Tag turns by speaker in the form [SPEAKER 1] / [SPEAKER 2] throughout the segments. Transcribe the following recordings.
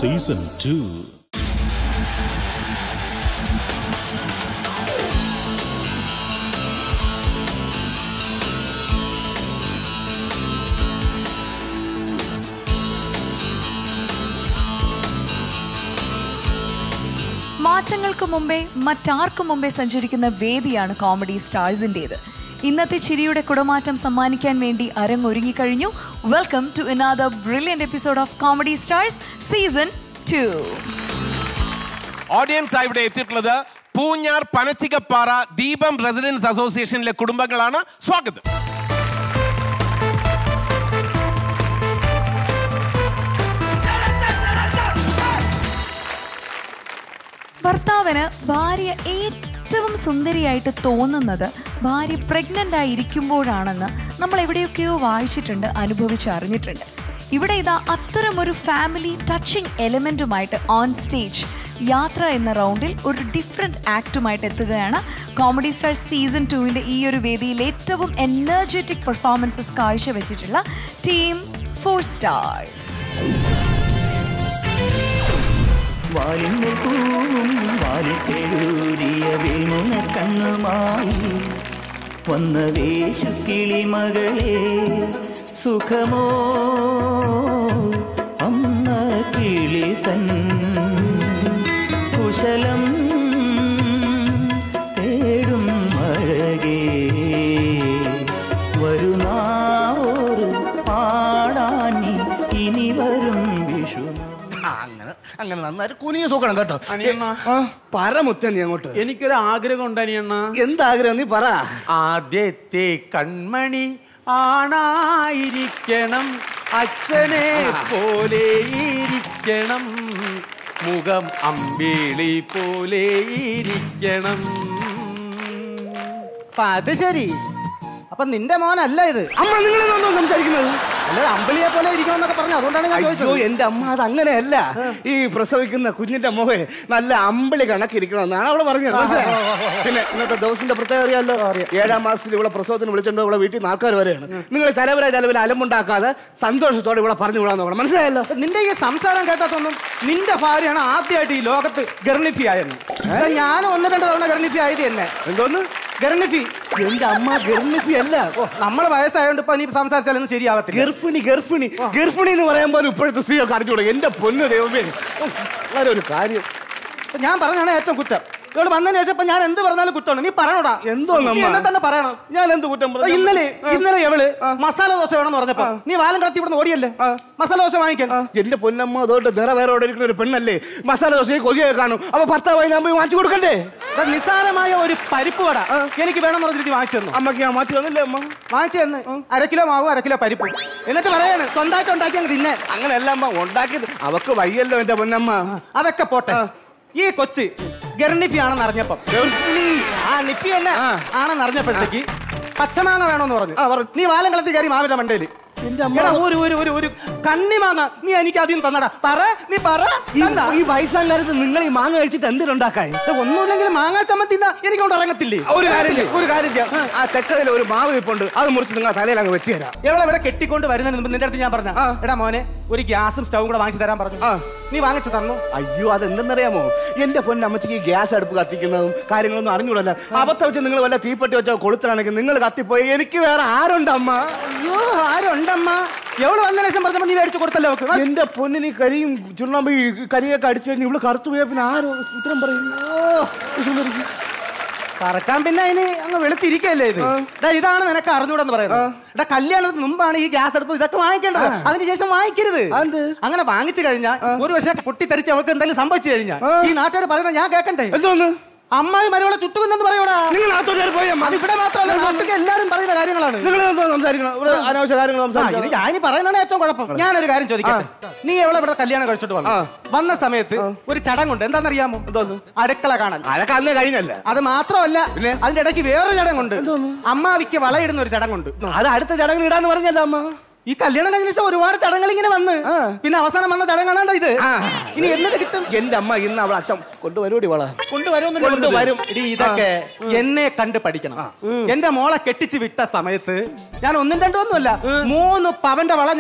[SPEAKER 1] Season two
[SPEAKER 2] മാറ്റങ്ങൾക്ക് മുമ്പേ മറ്റാർക്കും മുമ്പേ സഞ്ചരിക്കുന്ന വേദിയാണ് കോമഡി സ്റ്റാർസിൻ്റെത് ഇന്നത്തെ ചിരിയുടെ കുടമാറ്റം സമ്മാനിക്കാൻ വേണ്ടി അരങ്ങൊരുങ്ങിക്കഴിഞ്ഞു welcome to another brilliant episode of comedy stars season two
[SPEAKER 3] audience ആയി ഇവിടെ എത്തിയിട്ടുള്ളത് പൂഞ്ഞാർ പനച്ചികപ്പാറ ദീപം റെസിഡൻസ് അസോസിയേഷനിലെ കുടുംബങ്ങളാണ് സ്വാഗതം
[SPEAKER 2] ഭർത്താവിന് ഭാര്യ ഏറ്റവും സുന്ദരിയായിട്ട് തോന്നുന്നത് ഭാര്യ പ്രഗ്നൻ്റ് ആയിരിക്കുമ്പോഴാണെന്ന് നമ്മൾ എവിടെയൊക്കെയോ വായിച്ചിട്ടുണ്ട് അനുഭവിച്ചറിഞ്ഞിട്ടുണ്ട് ഇവിടെ ഇതാ അത്തരമൊരു ഫാമിലി ടച്ചിങ് എലമെൻറ്റുമായിട്ട് ഓൺ സ്റ്റേജ് യാത്ര എന്ന റൗണ്ടിൽ ഒരു ഡിഫറെൻ്റ് ആക്റ്റുമായിട്ട് എത്തുകയാണ് കോമഡി സ്റ്റാർ സീസൺ ടുവിൻ്റെ ഈ ഒരു വേദിയിൽ ഏറ്റവും എനർജറ്റിക് പെർഫോമൻസസ് കാഴ്ചവെച്ചിട്ടുള്ള ടീം ഫോർ സ്റ്റാർസ്
[SPEAKER 4] വാലിന്റെ പൂവും വാലിട്ടെഴുതിയ വീണുന കണ്ണുമായി വന്ന വേഷക്കിളി മകളെ സുഖമോ അമ്മ കിളി തൻ കുശലം തേടും അഴകേ വരുന്നാറ് പാടാനി ഇനി വരും വിഷു
[SPEAKER 5] ആ, അങ്ങനെ അങ്ങനെ നന്നായിട്ട് കുനിഞ്ഞു തൂക്കണം കേട്ടോ
[SPEAKER 6] അനിയണ്ണ.
[SPEAKER 5] ആ, പറമുത്ത നീ അങ്ങോട്ട്
[SPEAKER 6] എനിക്കൊരു ആഗ്രഹം ഉണ്ട് അനിയണ്ണ
[SPEAKER 5] എന്താഗ്രഹം നീ പറ
[SPEAKER 6] ആദ്യത്തെ കൺമണി ആണായിരിക്കണം അച്ഛനെ പോലെ ഇരിക്കണം മുഖം അമ്പിളി പോലെ ഇരിക്കണം അപ്പൊ അത് ശരി അപ്പൊ നിന്റെ മോനല്ല ഇത്
[SPEAKER 5] അമ്മ നിങ്ങൾ എന്തോ സംസാരിക്കുന്നത്
[SPEAKER 6] അല്ല അമ്പിളിയെ പോലെ ഇരിക്കണം എന്നൊക്കെ പറഞ്ഞു അതുകൊണ്ടാണ് ഞാൻ
[SPEAKER 5] അയ്യോ
[SPEAKER 6] ചോദിച്ചത്
[SPEAKER 5] എന്റെ അമ്മ അത് അങ്ങനെയല്ല ഈ പ്രസവിക്കുന്ന കുഞ്ഞിന്റെ മുഖേ നല്ല അമ്പിളി കണക്കിരിക്കണമെന്നാണ് അവള് പറഞ്ഞത് മനസ്സിലായോ? പിന്നെ ഇന്നത്തെ ദിവസത്തിന്റെ പ്രത്യേകത അറിയാലോ ഏഴാം മാസത്തിൽ ഇവിടെ പ്രസവത്തിന് വിളിച്ചോണ്ട് ഇവിടെ വീട്ടിൽ നിന്ന് ആൾക്കാർ വരെയാണ് നിങ്ങൾ ചിലവരെ ചിലവിൽ അലമ്പുണ്ടാക്കാതെ സന്തോഷത്തോടെ ഇവിടെ പറഞ്ഞു വിടാൻ നോക്കണം മനസ്സിലായല്ലോ
[SPEAKER 6] നിന്റെ ഈ സംസാരം കേട്ടാത്തൊന്നും നിന്റെ ഭാര്യയാണ് ആദ്യമായിട്ട് ഈ ലോകത്ത് ഗർണിഫി ആയത് ഇതാ ഞാൻ ഒന്ന് രണ്ട് തവണ ഗർണിഫി ആയത് തന്നെ
[SPEAKER 5] എന്തോന്ന്
[SPEAKER 6] ഗർണിഫി
[SPEAKER 5] എന്റെ അമ്മ ഗർഭിണി അല്ല
[SPEAKER 6] ഓ നമ്മളെ വയസ്സായോണ്ട് ഇപ്പൊ നീ സംസാരിച്ചാലൊന്നും ശരിയാവത്തില്ല
[SPEAKER 5] ഗർഭിണി ഗർഭിണി ഗർഭിണി എന്ന് പറയുമ്പോൾ ഇപ്പോഴത്തെ സ്ത്രീയൊക്കെ അറിഞ്ഞൂടെ എന്റെ പൊന്നു ദൈവമേ ഓ, അങ്ങനെ ഒരു കാര്യം
[SPEAKER 6] ഇപ്പൊ ഞാൻ പറഞ്ഞാണ് ഏറ്റവും കുറ്റം ഇവള് വന്നതിന് ശേഷം ഇപ്പൊ ഞാൻ എന്ത് പറഞ്ഞാലും കുറ്റമാണ് നീ പറയണോടാ
[SPEAKER 5] എന്തോ
[SPEAKER 6] നീ
[SPEAKER 5] നമ്മ?
[SPEAKER 6] എന്നെ തന്നെ പറയണം
[SPEAKER 5] ഞാൻ എന്ത് കുറ്റം
[SPEAKER 6] ഇപ്പൊ
[SPEAKER 5] പറഞ്ഞു?
[SPEAKER 6] ഇന്നലെ
[SPEAKER 5] ആ.
[SPEAKER 6] ഇന്നലെ എവള് മസാല ദോശ വേണമെന്ന് പറഞ്ഞപ്പോ നീ വാലം കടത്തി ഇവിടുന്ന് ഓടിയല്ലേ മസാല ദോശ വാങ്ങിക്കാൻ
[SPEAKER 5] എന്റെ പൊന്നമ്മ അതുകൊണ്ട് നിറ വേറെ അവിടെ ഇരിക്കുന്ന ഒരു പെണ്ണല്ലേ മസാല ദോശയെ കൊതിയൊക്കെ കാണും അപ്പൊ ഭർത്താവായി ഞാൻ പോയി വാങ്ങിച്ചു കൊടുക്കണ്ടേ
[SPEAKER 6] ഇതാ നിസ്സാരമായ ഒരു പരിപ്പ് വട എനിക്ക് വേണം പറഞ്ഞിട്ട് വാങ്ങിച്ചു തന്നു
[SPEAKER 5] അമ്മക്ക് ഞാൻ മാറ്റി വന്നില്ലേ അമ്മ
[SPEAKER 6] വാങ്ങിച്ചു തന്ന് അര കിലോ മാവ് അര കിലോ പരിപ്പ് എന്നിട്ട് പറയാണ് സ്വന്തമായിട്ട് ഉണ്ടാക്കി അങ്ങ് തിന്നെ
[SPEAKER 5] അങ്ങനെയല്ല അമ്മ ഉണ്ടാക്കിയത് അവക്ക് വയ്യല്ലോ എന്റെ പൊന്നമ്മ
[SPEAKER 6] അതൊക്കെ പോട്ടെ ഈ കൊച്ച് ഗർണിഫി ആണെന്ന് അറിഞ്ഞപ്പം ആ നിഫി തന്നെ ആണെന്ന് അറിഞ്ഞപ്പോഴത്തേക്ക് പച്ചമാങ്ങ വേണമെന്ന് പറഞ്ഞു നീ വാലം കളത്തി കയറി മാവിന്റെ മണ്ടയില് എടാ, ഒരു ഒരു ഒരു ഒരു കണ്ണിമാങ്ങ നീ എനിക്ക് ആദ്യം തന്നടാ പറ നീ പറ
[SPEAKER 5] ഈ-
[SPEAKER 6] തന്നാ?
[SPEAKER 5] ഈ വയസ്സാം കാലത്ത് നിങ്ങൾ ഈ മാങ്ങ കഴിച്ചിട്ട് എന്തിനുണ്ടാക്കായി
[SPEAKER 6] ഇത് ഒന്നുമില്ലെങ്കിൽ മാങ്ങാ ചമ്മത്തി എനിക്ക് കൊണ്ട് ഇറങ്ങത്തില്ലേ
[SPEAKER 5] ഒരു കാര്യം ചെയ്യ്, ഒരു കാര്യം ചെയ്യാം ആ തെക്കതിൽ ഒരു മാവ് ഇപ്പുണ്ട് അത് മുറിച്ച് നിങ്ങൾ തലയിൽ അങ്ങ് വെച്ച് തരാം
[SPEAKER 6] എവിടെ ഇവിടെ കെട്ടിക്കൊണ്ട് വരുന്നതിന് മുമ്പ് നിന്റെ അടുത്ത് ഞാൻ പറഞ്ഞ
[SPEAKER 5] ആ.
[SPEAKER 6] എടാ മോനെ ഒരു ഗ്യാസും സ്റ്റവും കൂടെ വാങ്ങിച്ചു തരാൻ പറഞ്ഞു
[SPEAKER 5] ആ.
[SPEAKER 6] നീ വാങ്ങിച്ചു തന്നു
[SPEAKER 5] അയ്യോ അതെന്തെന്നറിയാമോ എന്റെ പൊന്നമ്മച്ചിക്ക് ഈ ഗ്യാസ് അടുപ്പ് കത്തിക്കുന്നതും കാര്യങ്ങളൊന്നും അറിഞ്ഞൂടല്ല അബദ്ധം വെച്ച് നിങ്ങൾ വല്ല തീപ്പെട്ടി വെച്ച കൊളുത്താണെങ്കിൽ നിങ്ങൾ കത്തിപ്പോയി എനിക്ക് വേറെ ആരുണ്ട് അമ്മ
[SPEAKER 6] അയ്യോ ആരുണ്ടമ്മ എവിടെ വന്ന ശേഷം പറഞ്ഞപ്പോ നീ മേടിച്ചു കൊടുത്തല്ലോ അവക്ക്. ആ,
[SPEAKER 5] എന്റെ പൊന്നിന് കരിയും ചുണ്ണാമ്പ് ഈ കരിയൊക്കെ അടിച്ചു കഴിഞ്ഞ് ഇവള് കറുത്തു പോയാ പിന്നെ ആരോ ഉത്തരം പറയും ഓ, സുന്ദരി.
[SPEAKER 6] പറക്കാൻ പിന്നെ അതിന് അങ്ങ് വെളുത്തിരിക്കല്ലേ ഇത് ദാ ഇതാണ് നിനക്ക് അറിഞ്ഞൂടെന്ന് പറയുന്നത് എടാ കല്യാണത്തിന് മുമ്പാണ് ഈ ഗ്യാസ് അടുപ്പ് ഇതൊക്കെ വാങ്ങിക്കേണ്ടത് അതിനുശേഷം വാങ്ങിക്കരുത്
[SPEAKER 5] അതെന്ത്?
[SPEAKER 6] അങ്ങനെ വാങ്ങിച്ചു കഴിഞ്ഞാൽ ഒരു പക്ഷേ പൊട്ടിത്തെറിച്ച് അവൾക്ക് എന്തെങ്കിലും സംഭവിച്ചു കഴിഞ്ഞാൽ ഈ നാട്ടുകാർ പറയുന്നത് ഞാൻ കേൾക്കണ്ടേ
[SPEAKER 5] എന്തോന്ന്
[SPEAKER 6] അമ്മായി മരുവളെ ചുട്ടുകുന്നെന്ന് പറയൂടാ
[SPEAKER 5] നിങ്ങൾ നാത്തോട്ട് പോയി അമ്മ
[SPEAKER 6] അത് ഇവിടെ മാത്രമല്ല നാട്ടിൽ എല്ലാവരും പറയുന്ന കാര്യങ്ങളാണ്
[SPEAKER 5] നിങ്ങൾ എന്തോ സംസാരിക്കണം ഇവിടെ അനാവശ്യ കാര്യങ്ങൾ
[SPEAKER 6] ആ, ഇത്
[SPEAKER 5] സംസാരിക്കണം
[SPEAKER 6] ഞാൻ പറയുന്നതാണ് ഏറ്റവും കുഴപ്പം ഞാനൊരു കാര്യം ചോദിക്കട്ടെ നീ എവിടെ ഇവിടെ കല്യാണം കഴിച്ചിട്ട് വന്നു വന്ന സമയത്ത് ഒരു ചടങ്ങുണ്ട് എന്താണെന്നറിയാമോ
[SPEAKER 5] എന്തോന്ന്?
[SPEAKER 6] അടുക്കള കാണാൻ
[SPEAKER 5] അതൊക്കെ അന്ന് കഴിഞ്ഞല്ല
[SPEAKER 6] അത് മാത്രമല്ല അതിന്റെ ഇടയ്ക്ക് വേറൊരു ചടങ്ങുണ്ട് അമ്മാവിക്ക് വളയിടുന്ന ഒരു ചടങ്ങുണ്ട്
[SPEAKER 5] അത് അടുത്ത ചടങ്ങിൽ ഇടാന്ന് പറഞ്ഞല്ല അമ്മ
[SPEAKER 6] ഈ കല്യാണം കഴിഞ്ഞ ശേഷം ഒരുപാട് ചടങ്ങുകൾ ഇങ്ങനെ വന്ന് പിന്നെ അവസാനം വന്ന ചടങ്ങാണോ ഇത് ഇനി എന്നിട്ട് കിട്ടും
[SPEAKER 5] എന്റെ അമ്മ ഇന്ന് അവളെ അച്ഛൻ കൊണ്ടുവരൂടി വള
[SPEAKER 6] കൊണ്ടുവരുമെന്നല്ലേ
[SPEAKER 5] കൊണ്ടുവരും.
[SPEAKER 6] പറഞ്ഞത്? എടീ, ഇതൊക്കെ എന്നെ കണ്ട് പഠിക്കണം എന്റെ മോളെ കെട്ടിച്ച് വിട്ട സമയത്ത് ഞാൻ ഒന്നും രണ്ടും ഒന്നുമല്ല മൂന്ന് പവന്റെ വള ഞാൻ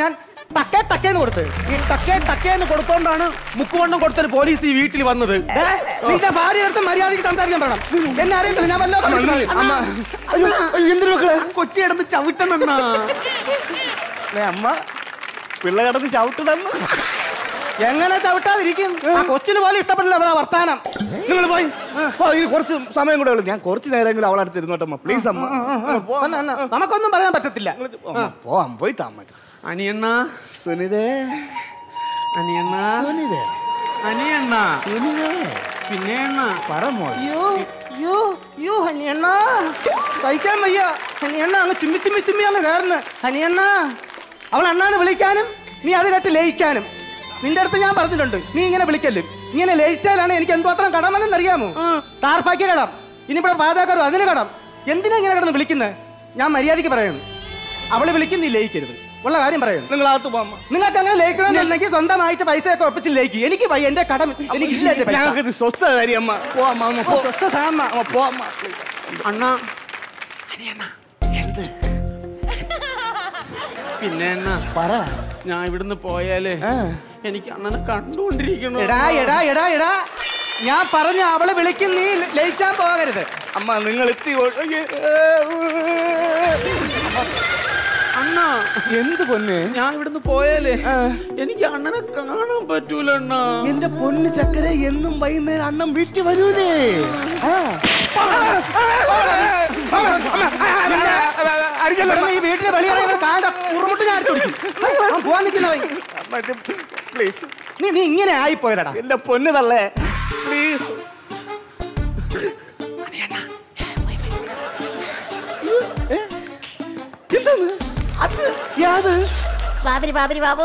[SPEAKER 6] ടക്കേ ടക്കേന്ന് കൊടുത്ത്
[SPEAKER 5] ഈ ടക്കേ ടക്കേന്ന് കൊടുത്തോണ്ടാണ് മുക്കുവണ്ണം കൊടുത്തത് പോലീസ് ഈ വീട്ടിൽ വന്നത്
[SPEAKER 6] ദേ, നിന്റെ ഭാര്യ അടുത്ത് മര്യാദയ്ക്ക് സംസാരിക്കാൻ പറയണം എന്നെ അറിയത്തില്ല ഞാൻ വല്ല
[SPEAKER 5] അമ്മ അയ്യോ, അയ്യോ, എന്തിനു മക്കളെ
[SPEAKER 3] കൊച്ചി കിടന്ന് ചവിട്ടണെന്നാ
[SPEAKER 5] ദേ, അമ്മ പിള്ള കിടന്ന് ചവിട്ട് തന്നു
[SPEAKER 6] എങ്ങനെ ചവിട്ടാതിരിക്കും ആ കൊച്ചിന് പോലും ഇഷ്ടപ്പെടില്ല അവളെ വർത്താനം
[SPEAKER 5] നിങ്ങൾ പോയി പോ, ഇനി കുറച്ച് സമയം കൂടെ ഉള്ളു ഞാൻ കുറച്ച് നേരമെങ്കിലും അവളെ അടുത്ത് ഇരുന്നോട്ടമ്മ പ്ലീസ് അമ്മ പോ,
[SPEAKER 6] അന്ന, അന്ന, നമുക്കൊന്നും പറയാൻ പറ്റത്തില്ല
[SPEAKER 5] അമ്മ, പോവാം പോയി താമ
[SPEAKER 3] അനിയണ്ണ
[SPEAKER 5] സുനിതേ
[SPEAKER 3] അനിയണ്ണ
[SPEAKER 5] സുനിതേ
[SPEAKER 3] അനിയണ്ണ
[SPEAKER 5] സുനിതേ
[SPEAKER 3] പിന്നെ അണ്ണ
[SPEAKER 5] പറ മോൾ
[SPEAKER 6] അയ്യോ അയ്യോ അയ്യോ ഹനിയണ്ണ സഹിക്കാൻ വയ്യ ഹനിയണ്ണ അങ്ങ് ചിമ്മി ചിമ്മി ചിമ്മി അങ്ങ് കയറുന്നു ഹനിയണ്ണ അവൾ അണ്ണാന്ന് വിളിക്കാനും നീ അത് കേട്ട് ലയിക്കാനും നിന്റെ അടുത്ത് ഞാൻ പറഞ്ഞിട്ടുണ്ട് നീ ഇങ്ങനെ വിളിക്കല്ലേ ഇങ്ങനെ ലയിച്ചാലാണ് എനിക്ക് എന്തുമാത്രം കടമെന്ന് അറിയാമോ താർപ്പാക്കിയ കടം ഇനിയിവിടെ പാചകക്കാരും അതിന് കടം എന്തിനാ ഇങ്ങനെ കിടന്ന് വിളിക്കുന്നത് ഞാൻ മര്യാദയ്ക്ക് പറയണം അവള് വിളിക്കും നീ ലയിക്കരുത് ഉള്ള കാര്യം പറയണം
[SPEAKER 5] നിങ്ങൾ അകത്ത് പോകാം
[SPEAKER 6] നിങ്ങൾക്ക് അങ്ങനെ ലയിക്കണമെന്നുണ്ടെങ്കിൽ സ്വന്തമായിട്ട് പൈസ ഒക്കെ ഒപ്പിച്ച് ലയിക്ക് എനിക്ക് വയ്യ എന്റെ കടം എനിക്ക് ഇല്ല എന്റെ പൈസ
[SPEAKER 5] ഞങ്ങൾക്ക് സ്വസ്ഥ കാര്യം അമ്മ പോവാം അമ്മ പോ
[SPEAKER 6] സ്വസ്ഥ താമ.
[SPEAKER 5] അമ്മ പോവാം
[SPEAKER 3] അണ്ണ
[SPEAKER 5] എന്ത്
[SPEAKER 3] പിന്നെ അണ്ണ
[SPEAKER 5] പറ
[SPEAKER 3] ഞാൻ ഇവിടുന്ന് പോയാലേ എനിക്ക് അണ്ണനെ കണ്ടുകൊണ്ടിരിക്കണോ
[SPEAKER 6] എടാ എടാ എടാ എടാ ഞാൻ പറഞ്ഞ അവള് വിളിക്കും നീ ലയിക്കാൻ പോകരുത്
[SPEAKER 5] അമ്മ നിങ്ങൾ എത്തി ഓ- അയ്യേ.
[SPEAKER 3] അണ്ണ
[SPEAKER 5] എന്ത് പൊന്നെ
[SPEAKER 3] ഞാൻ ഇവിടുന്ന് പോയാലേ എനിക്ക് അണ്ണനെ കാണാൻ പറ്റൂല അണ്ണ
[SPEAKER 5] എന്റെ പൊന്ന് ചക്കര എന്നും വൈകുന്നേരം അണ്ണം വീട്ടിൽ വരൂലേ ആ.
[SPEAKER 6] ഇവിടെ നീ വീട്ടിലെ വെളിയിറങ്ങി കാണ്ട ഉറുമുട്ട് ഞാൻ അടിച്ചു കൊടുക്കും. അവൻ പോവാൻ നിൽക്കുന്നവൻ
[SPEAKER 5] മറ്റേ പ്ലീസ്
[SPEAKER 6] നീ നീ ഇങ്ങനെ ആയിപ്പോയടാ
[SPEAKER 5] എന്റെ പൊന്ന് തള്ളേ പ്ലീസ് എന്താണ് അത് യാത്
[SPEAKER 1] ബാബരി ബാബരി ബാബോ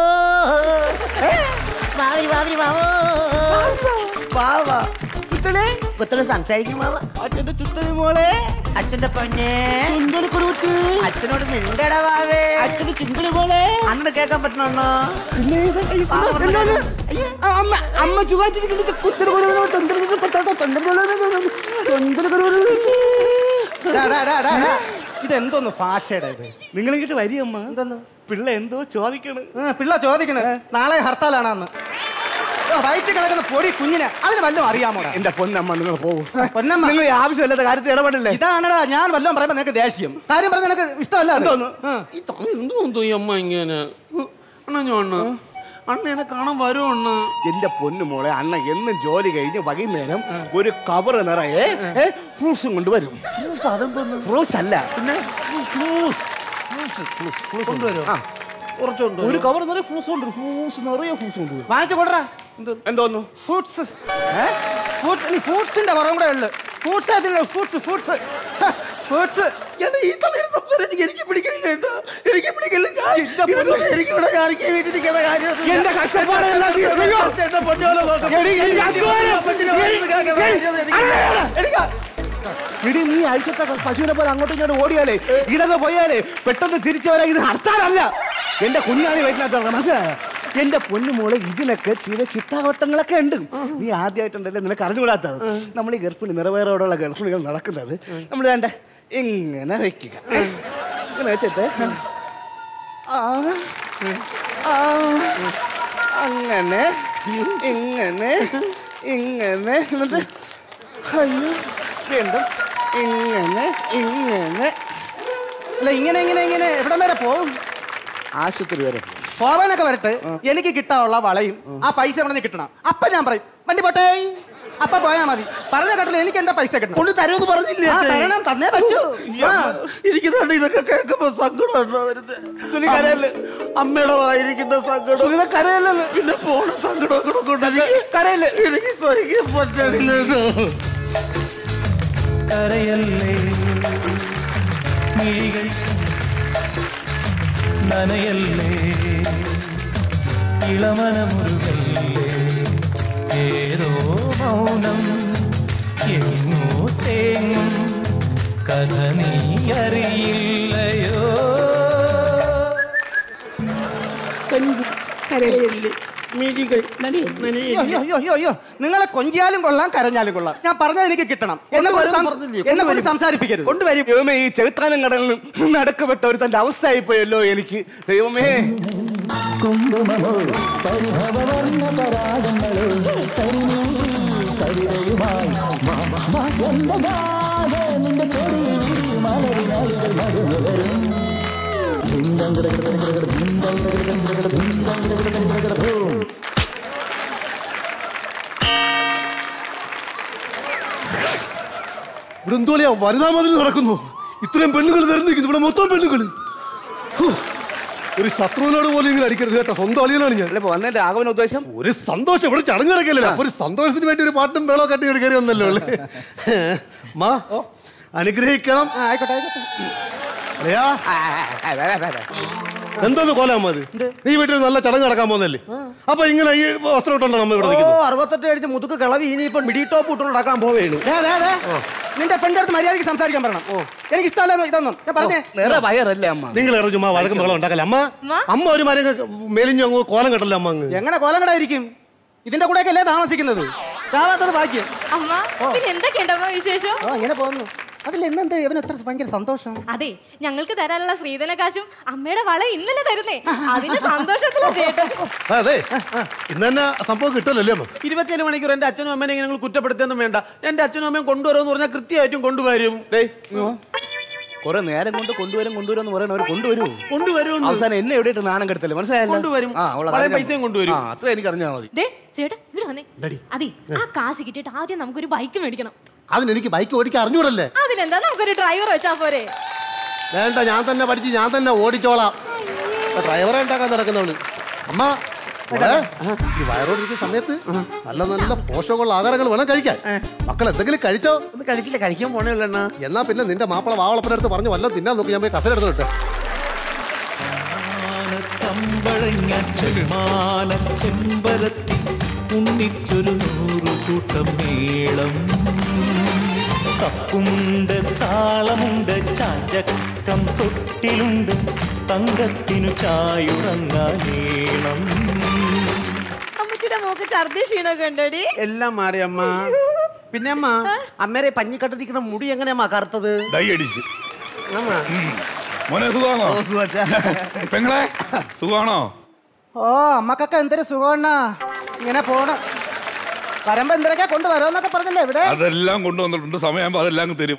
[SPEAKER 1] ബാബരി ബാബരി ബാബോ
[SPEAKER 5] പാവ കുട്ടളെ
[SPEAKER 1] കുത്തല് സംസാരിക്കും ബാബ
[SPEAKER 5] അച്ഛന്റെ ചുട്ടണി മോളെ
[SPEAKER 1] അച്ഛന്റെ പൊന്നെ
[SPEAKER 5] ചുണ്ടളി കുറുകുട്ടി
[SPEAKER 1] അച്ഛനോട് നിന്റെടാ ബാവേ
[SPEAKER 5] അച്ഛന്റെ ചുണ്ടളി മോളെ
[SPEAKER 1] അണ്ണന് കേൾക്കാൻ പറ്റണോ
[SPEAKER 5] പിന്നെ ഇത് അയ്യോ, എന്താണ്? ആ, അമ്മ അമ്മ ചുവാച്ചിരിക്കുന്നത് കുത്തല് കൊണ്ടുവരുന്നു. തൊണ്ടല് കൊണ്ട് കൊത്താത്ത തൊണ്ടല് കൊണ്ടുവരുന്നു. തൊണ്ടല് കൊണ്ടുവരുന്നു.
[SPEAKER 6] ഡാ, ഡാ, ഡാ, ഡാ, ഡാ. ഇതെന്തോന്ന് ഭാഷയുടെ ഇത്
[SPEAKER 5] നിങ്ങൾ ഇങ്ങോട്ട് വരി അമ്മ എന്തെന്ന് പിള്ള എന്തോ ചോദിക്കണ്
[SPEAKER 6] ആ, പിള്ള ചോദിക്കുന്നത് നാളെ ഹർത്താലാണെന്ന് വയറ്റ് കിടക്കുന്ന പൊടി കുഞ്ഞിനെ അതിന് വല്ലതും അറിയാമോടാ
[SPEAKER 5] എന്റെ പൊന്നമ്മ നിങ്ങൾ പോകും
[SPEAKER 6] പൊന്നമ്മ
[SPEAKER 5] നിങ്ങൾ ഈ ആവശ്യമില്ലാത്ത കാര്യത്തിൽ ഇടപെടല്ലേ
[SPEAKER 6] ഇതാണടാ ഞാൻ വല്ലതും പറയുമ്പോ നിനക്ക് ദേഷ്യം കാര്യം പറഞ്ഞ നിനക്ക് ഇഷ്ടമല്ല അത്.
[SPEAKER 5] എന്തോന്ന്?
[SPEAKER 6] ആ.
[SPEAKER 3] ഈ തങ്ങ എന്ത് തോന്നു ഈ അമ്മ ഇങ്ങനെ അണ്ണ ഞാൻ അണ്ണ അണ്ണ എന്നെ കാണാൻ വരുമോ അണ്ണ
[SPEAKER 5] എന്റെ പൊന്നു മോളെ അണ്ണ എന്നും ജോലി കഴിഞ്ഞ് വൈകുന്നേരം ഒരു കവർ നിറയെ ഫ്രൂട്ട്സും കൊണ്ടുവരും ഫ്രൂട്ട്സ് അല്ല പിന്നെ കൊണ്ടുവരും ഒരു കവർ നിറയെ ഫ്രൂട്ട്സ് ഉണ്ട് ഫ്രൂട്ട്സ് നിറയെ ഫ്രൂട്ട്സ് കൊണ്ടുവരും
[SPEAKER 6] വാങ്ങിച്ചു കൊടുറാ
[SPEAKER 5] എന്തോന്നു
[SPEAKER 6] ഫ്രൂട്ട്സ് ഫ്രൂട്ട്സ് നീ ഫ്രൂട്ട്സിന്റെ കുറവും കൂടെ ഉള്ളു ഫ്രൂട്ട്സ് അതില്ല ഫ്രൂട്ട്സ് ഫ്രൂട്ട്സ് ഫ്രൂട്ട്സ്
[SPEAKER 3] ഈ തലയിൽ സംസാരിച്ച് എനിക്ക് പിടിക്കണില്ല കേട്ടോ എനിക്ക് പിടിക്കില്ല ഞാൻ എനിക്ക് ഇവിടെ ഞാൻ ഈ വീട്ടിൽ നിൽക്കുന്ന കാര്യം
[SPEAKER 5] എന്റെ കഷ്ടപ്പാടെല്ലാം തീർന്നോ?
[SPEAKER 3] ചേട്ടൻ പൊന്നോലെ നോക്കാം.
[SPEAKER 5] എടി, എടി, അധ്വാനം.
[SPEAKER 3] അപ്പച്ചനെ വയസ്സ് കേൾക്കാൻ എനിക്ക്
[SPEAKER 5] ഇടി നീ അഴിച്ചത്ത പശുവിനെ പോലെ അങ്ങോട്ടും ഇങ്ങോട്ടും ഓടിയാലേ ഇടന്ന് പോയാലേ പെട്ടെന്ന് തിരിച്ചു വരാൻ ഇത് ഹർത്താലല്ല എന്റെ കുഞ്ഞാണി വയറ്റിനകത്താണ് മനസ്സിലായ എന്റെ പൊന്നു മോളെ ഇതിനൊക്കെ ചില ചിട്ടാവട്ടങ്ങളൊക്കെ ഉണ്ട് നീ ആദ്യമായിട്ടുണ്ടല്ലേ നിനക്ക് അറിഞ്ഞുകൂടാത്തത് നമ്മൾ ഈ ഗർഭിണി നിറവേറോടുള്ള ഗർഭിണികൾ നടക്കുന്നത് നമ്മൾ വേണ്ട ഇങ്ങനെ വെക്കുക ഇങ്ങനെ വെച്ചിട്ട് ആ ആ അങ്ങനെ ഇങ്ങനെ ഇങ്ങനെ എന്നിട്ട് അയ്യോ വീണ്ടും ഇങ്ങനെ ഇങ്ങനെ
[SPEAKER 6] അല്ല ഇങ്ങനെ ഇങ്ങനെ ഇങ്ങനെ എവിടം വരെ പോവും
[SPEAKER 5] ആശുപത്രി വരെ പോകും
[SPEAKER 6] പോവാനൊക്കെ വരട്ടെ എനിക്ക് കിട്ടാനുള്ള വളയും ആ പൈസ ഇവിടെ നിന്ന് കിട്ടണം അപ്പൊ ഞാൻ പറയും വണ്ടി പോട്ടെ അപ്പൊ പോയാ മതി പറഞ്ഞ കേട്ടില്ല എനിക്ക് എന്റെ പൈസ കിട്ടണം
[SPEAKER 3] കൊണ്ട് തരുമെന്ന് പറഞ്ഞില്ലേ
[SPEAKER 6] ആ, തരണം തന്നേ പറ്റൂ ആ.
[SPEAKER 3] എനിക്ക് തന്നെ ഇതൊക്കെ കേൾക്കുമ്പോ സങ്കടമുണ്ടോ വരുന്നത്
[SPEAKER 5] സുനി കരയല്ലേ?
[SPEAKER 3] അമ്മയുടെ വായിരിക്കുന്ന സങ്കടം
[SPEAKER 5] സുനിത കരയല്ലെന്ന്
[SPEAKER 3] പിന്നെ പോണ സങ്കടം കൂടെ കൊണ്ട് എനിക്ക്
[SPEAKER 5] കരയല്ലേ
[SPEAKER 3] എനിക്ക് സഹിക്കാൻ പറ്റില്ലല്ലോ
[SPEAKER 4] കരയല്ലേ മിഴികൾ നനയല്ലേ ഇളമനമുരുകല്ലേ ഏതോ മൗനം എങ്ങോ തേങ്ങും കഥ നീ അറിയില്ലയോ
[SPEAKER 3] കരയല്ലേ മിഴികൾ നനയും
[SPEAKER 6] അയ്യോ, അയ്യോ അയ്യോ അയ്യോ നിങ്ങളെ കൊഞ്ചിയാലും കൊള്ളാം കരഞ്ഞാലും കൊള്ളാം ഞാൻ പറഞ്ഞത് എനിക്ക് കിട്ടണം എന്നെ കൊണ്ട്
[SPEAKER 3] കൊണ്ടുവരും
[SPEAKER 6] സം-
[SPEAKER 3] പറഞ്ഞില്ലേ?
[SPEAKER 6] എന്നെ കൊണ്ട്
[SPEAKER 3] കൊണ്ടുവരും.
[SPEAKER 6] സംസാരിപ്പിക്കരുത്
[SPEAKER 3] കൊണ്ടുവരും
[SPEAKER 5] ദൈവമേ ഈ ചെറുത്താനം കടലിലും നടുക്കപ്പെട്ട ഒരു തന്റെ അവസ്ഥയായി പോയല്ലോ എനിക്ക് ദൈവമേ
[SPEAKER 4] കുങ്കുമമോ പരിഭവവർണ്ണ പരാഗങ്ങളോ കരിമീ കവിതയുമായി മാ, മാ, എന്റെ ഗാഥ നിന്റെ ചെടിയിൽ വിരിയും മലരിനാളുകൾ മധുമുലരും ധിന്തം കിടകിട കിടകിട ധിന്തം കിടകിട കിടകിട ധിന്തം കിടകിട കിടകിട ഭൂം
[SPEAKER 5] ഇവിടെ എന്തോലെയാ വനിതാ മതിൽ നടക്കുന്നു ഇത്രയും പെണ്ണുകൾ നിരന്നിരിക്കുന്നു ഇവിടെ മൊത്തം പെണ്ണുകൾ ഹൂ, ഒരു ശത്രുവിനോട് പോലും ഇങ്ങനെ അടിക്കരുത് കേട്ടോ സ്വന്തം അളിയനാണ് ഞാൻ
[SPEAKER 1] അല്ല വന്നതിന്റെ ആഗമന ഉദ്ദേശം
[SPEAKER 5] ഒരു സന്തോഷം ഇവിടെ ചടങ്ങ് നടക്കല്ലേ അപ്പൊ ഒരു സന്തോഷത്തിന് വേണ്ടി ഒരു പാട്ടും വേളോ കട്ടി കയറി വന്നല്ലോ ഉള്ളു മാ അനുഗ്രഹിക്കണം
[SPEAKER 6] ആയിക്കോട്ടെ ആയിക്കോട്ടെ
[SPEAKER 5] അല്ലയാ എന്തോന്ന് കോലാമ്മ അത് നീ വീട്ടിൽ നല്ല ചടങ്ങ് നടക്കാൻ പോകുന്നല്ലേ അപ്പൊ ഇങ്ങനെ ഈ വസ്ത്രം ഇട്ടോണ്ടാണ് നമ്മ ഇവിടെ
[SPEAKER 1] ഓ
[SPEAKER 5] നിൽക്കുന്നത്
[SPEAKER 1] അറുപത്തെട്ട് കഴിച്ച് മുതുക്ക് കിളവി ഇനിയിപ്പം മിഡി ടോപ്പ് ഇട്ടുകൊണ്ട് നടക്കാൻ പോവേണ്
[SPEAKER 6] ദേ, ദേ, ദേ. നിന്റെ പെണ്ണിന്റെ അടുത്ത് മര്യാദയ്ക്ക് സംസാരിക്കാൻ പറയണം എനിക്ക് ഇഷ്ടമല്ല ഇതൊന്നും ഞാൻ പറഞ്ഞേ
[SPEAKER 1] നേരെ വയറല്ലേ അമ്മ
[SPEAKER 5] നിങ്ങൾ ഇറങ്ങി ചുമ്മാ വഴക്കും വെള്ളം ഉണ്ടാക്കല്ല അമ്മ അമ്മ ഒരു മരം മേലിഞ്ഞു അങ്ങ് കോലം കെട്ടല്ലോ അമ്മ അങ്ങ്
[SPEAKER 6] എങ്ങനെ കോലങ്കടായിരിക്കും ഇതിന്റെ കൂടെയൊക്കെ അല്ലേ താമസിക്കുന്നത് ചാവാത്തത് ഭാഗ്യം
[SPEAKER 7] അമ്മ പിന്നെ എന്തൊക്കെയുണ്ടമ്മ വിശേഷം
[SPEAKER 6] ഓ ഇങ്ങനെ പോകുന്നു അതിൽ എന്നെന്ത് ഇവന് എത്ര ഭയങ്കര സന്തോഷം
[SPEAKER 7] അതെ ഞങ്ങൾക്ക് തരാനുള്ള ശ്രീധന കാശും അമ്മയുടെ വള ഇന്നലെ തരുന്നേ അതിന്റെ സന്തോഷത്തിലാ ചേട്ടൻ
[SPEAKER 5] ആ, അതെ ഇന്ന് തന്നെ സംഭവം കിട്ടുമല്ലോ അമ്മ
[SPEAKER 1] ഇരുപത്തിയേഴ് മണിക്കൂർ എന്റെ അച്ഛനും അമ്മേനെ ഇങ്ങനെ നിങ്ങൾ കുറ്റപ്പെടുത്തൊന്നും വേണ്ട എന്റെ അച്ഛനും അമ്മയും കൊണ്ടുവരുമെന്ന് പറഞ്ഞാൽ കൃത്യമായിട്ടും കൊണ്ടുവരും കുറെ നേരം കൊണ്ട് കൊണ്ടുവരും കൊണ്ടുവരും എന്ന് പറയണ അവർ കൊണ്ടുവരും കൊണ്ടുവരും അവസാനം എന്നെ എവിടെ നാണം കെടുത്തല്ലേ മനസ്സിലായല്ലോ കൊണ്ടുവരും ആ ഉള്ള
[SPEAKER 6] വളരെ
[SPEAKER 1] കാര്യം
[SPEAKER 6] പൈസയും കൊണ്ടുവരും.
[SPEAKER 1] ആ അത്ര എനിക്ക് അറിഞ്ഞാൽ മതി
[SPEAKER 7] ദേ ചേട്ടാ ഇവിടെ വന്നേ അതെ ആ കാശ് കിട്ടിയിട്ട് ആദ്യം നമുക്കൊരു ബൈക്ക് മേടിക്കണം
[SPEAKER 5] അതിന് എനിക്ക് ബൈക്ക് ഓടിക്കാൻ അറിഞ്ഞൂടല്ലേ
[SPEAKER 7] അതിനെന്താ നമുക്കൊരു ഡ്രൈവർ വെച്ചാ പോരെ
[SPEAKER 5] വേണ്ട ഞാൻ തന്നെ പഠിച്ച് ഞാൻ തന്നെ ഓടിച്ചോളാം ഡ്രൈവറെ ഉണ്ടാക്കാൻ നടക്കുന്നവള് അമ്മ മോളെ, ഈ വയറോടിരിക്കുന്ന സമയത്ത് നല്ല നല്ല പോഷകമുള്ള ആഹാരങ്ങൾ വേണം കഴിക്കാൻ മക്കൾ എന്തെങ്കിലും കഴിച്ചോ
[SPEAKER 1] ഒന്ന് കഴിച്ചില്ല കഴിക്കാൻ പോണേ ഉള്ളണ്ണ
[SPEAKER 5] എന്നാ പിന്നെ നിന്റെ മാപ്പിള വാവളപ്പൻ്റെ അടുത്ത് പറഞ്ഞു വല്ലതും തിന്നാൻ നോക്കി ഞാൻ പോയി കസര എടുത്ത് വിട്ടെ
[SPEAKER 4] തമ്പഴങ്ങ ചെമ്മാന ചെമ്പരത്തി ഉണ്ണിക്കൊരു നൂറു കൂട്ടം മേളം കപ്പുണ്ട് താളമുണ്ട് ചാഞ്ചക്കം തൊട്ടിലുണ്ട് തങ്കത്തിനു ചായുറങ്ങാനേണം
[SPEAKER 7] അമ്മച്ചിയുടെ മോക്ക് ഛർദി ക്ഷീണമൊക്കെ ഉണ്ടോടി
[SPEAKER 1] എല്ലാം മാറി അമ്മ പിന്നെ അമ്മ അമ്മേരെ പഞ്ഞിക്കട്ടിരിക്കുന്ന മുടി എങ്ങനെയാ കറുത്തത്
[SPEAKER 8] ഡൈ അടിച്ച്
[SPEAKER 1] അമ്മ.
[SPEAKER 8] മോനെ സുഖമാണോ
[SPEAKER 1] ഓ, സുഖാച്ചാ.
[SPEAKER 8] പെങ്ങളെ സുഖമാണോ
[SPEAKER 6] ഓ അമ്മക്കൊക്കെ എന്തൊരു സുഖമാണ് ഇങ്ങനെ പോണ് വരുമ്പോ എന്തൊക്കെ കൊണ്ടുവരോന്നൊക്കെ പറഞ്ഞല്ലേ ഇവിടെ
[SPEAKER 8] അതെല്ലാം കൊണ്ടുവന്നിട്ടുണ്ട് സമയമാകുമ്പോ അതെല്ലാം അങ്ങ് തരും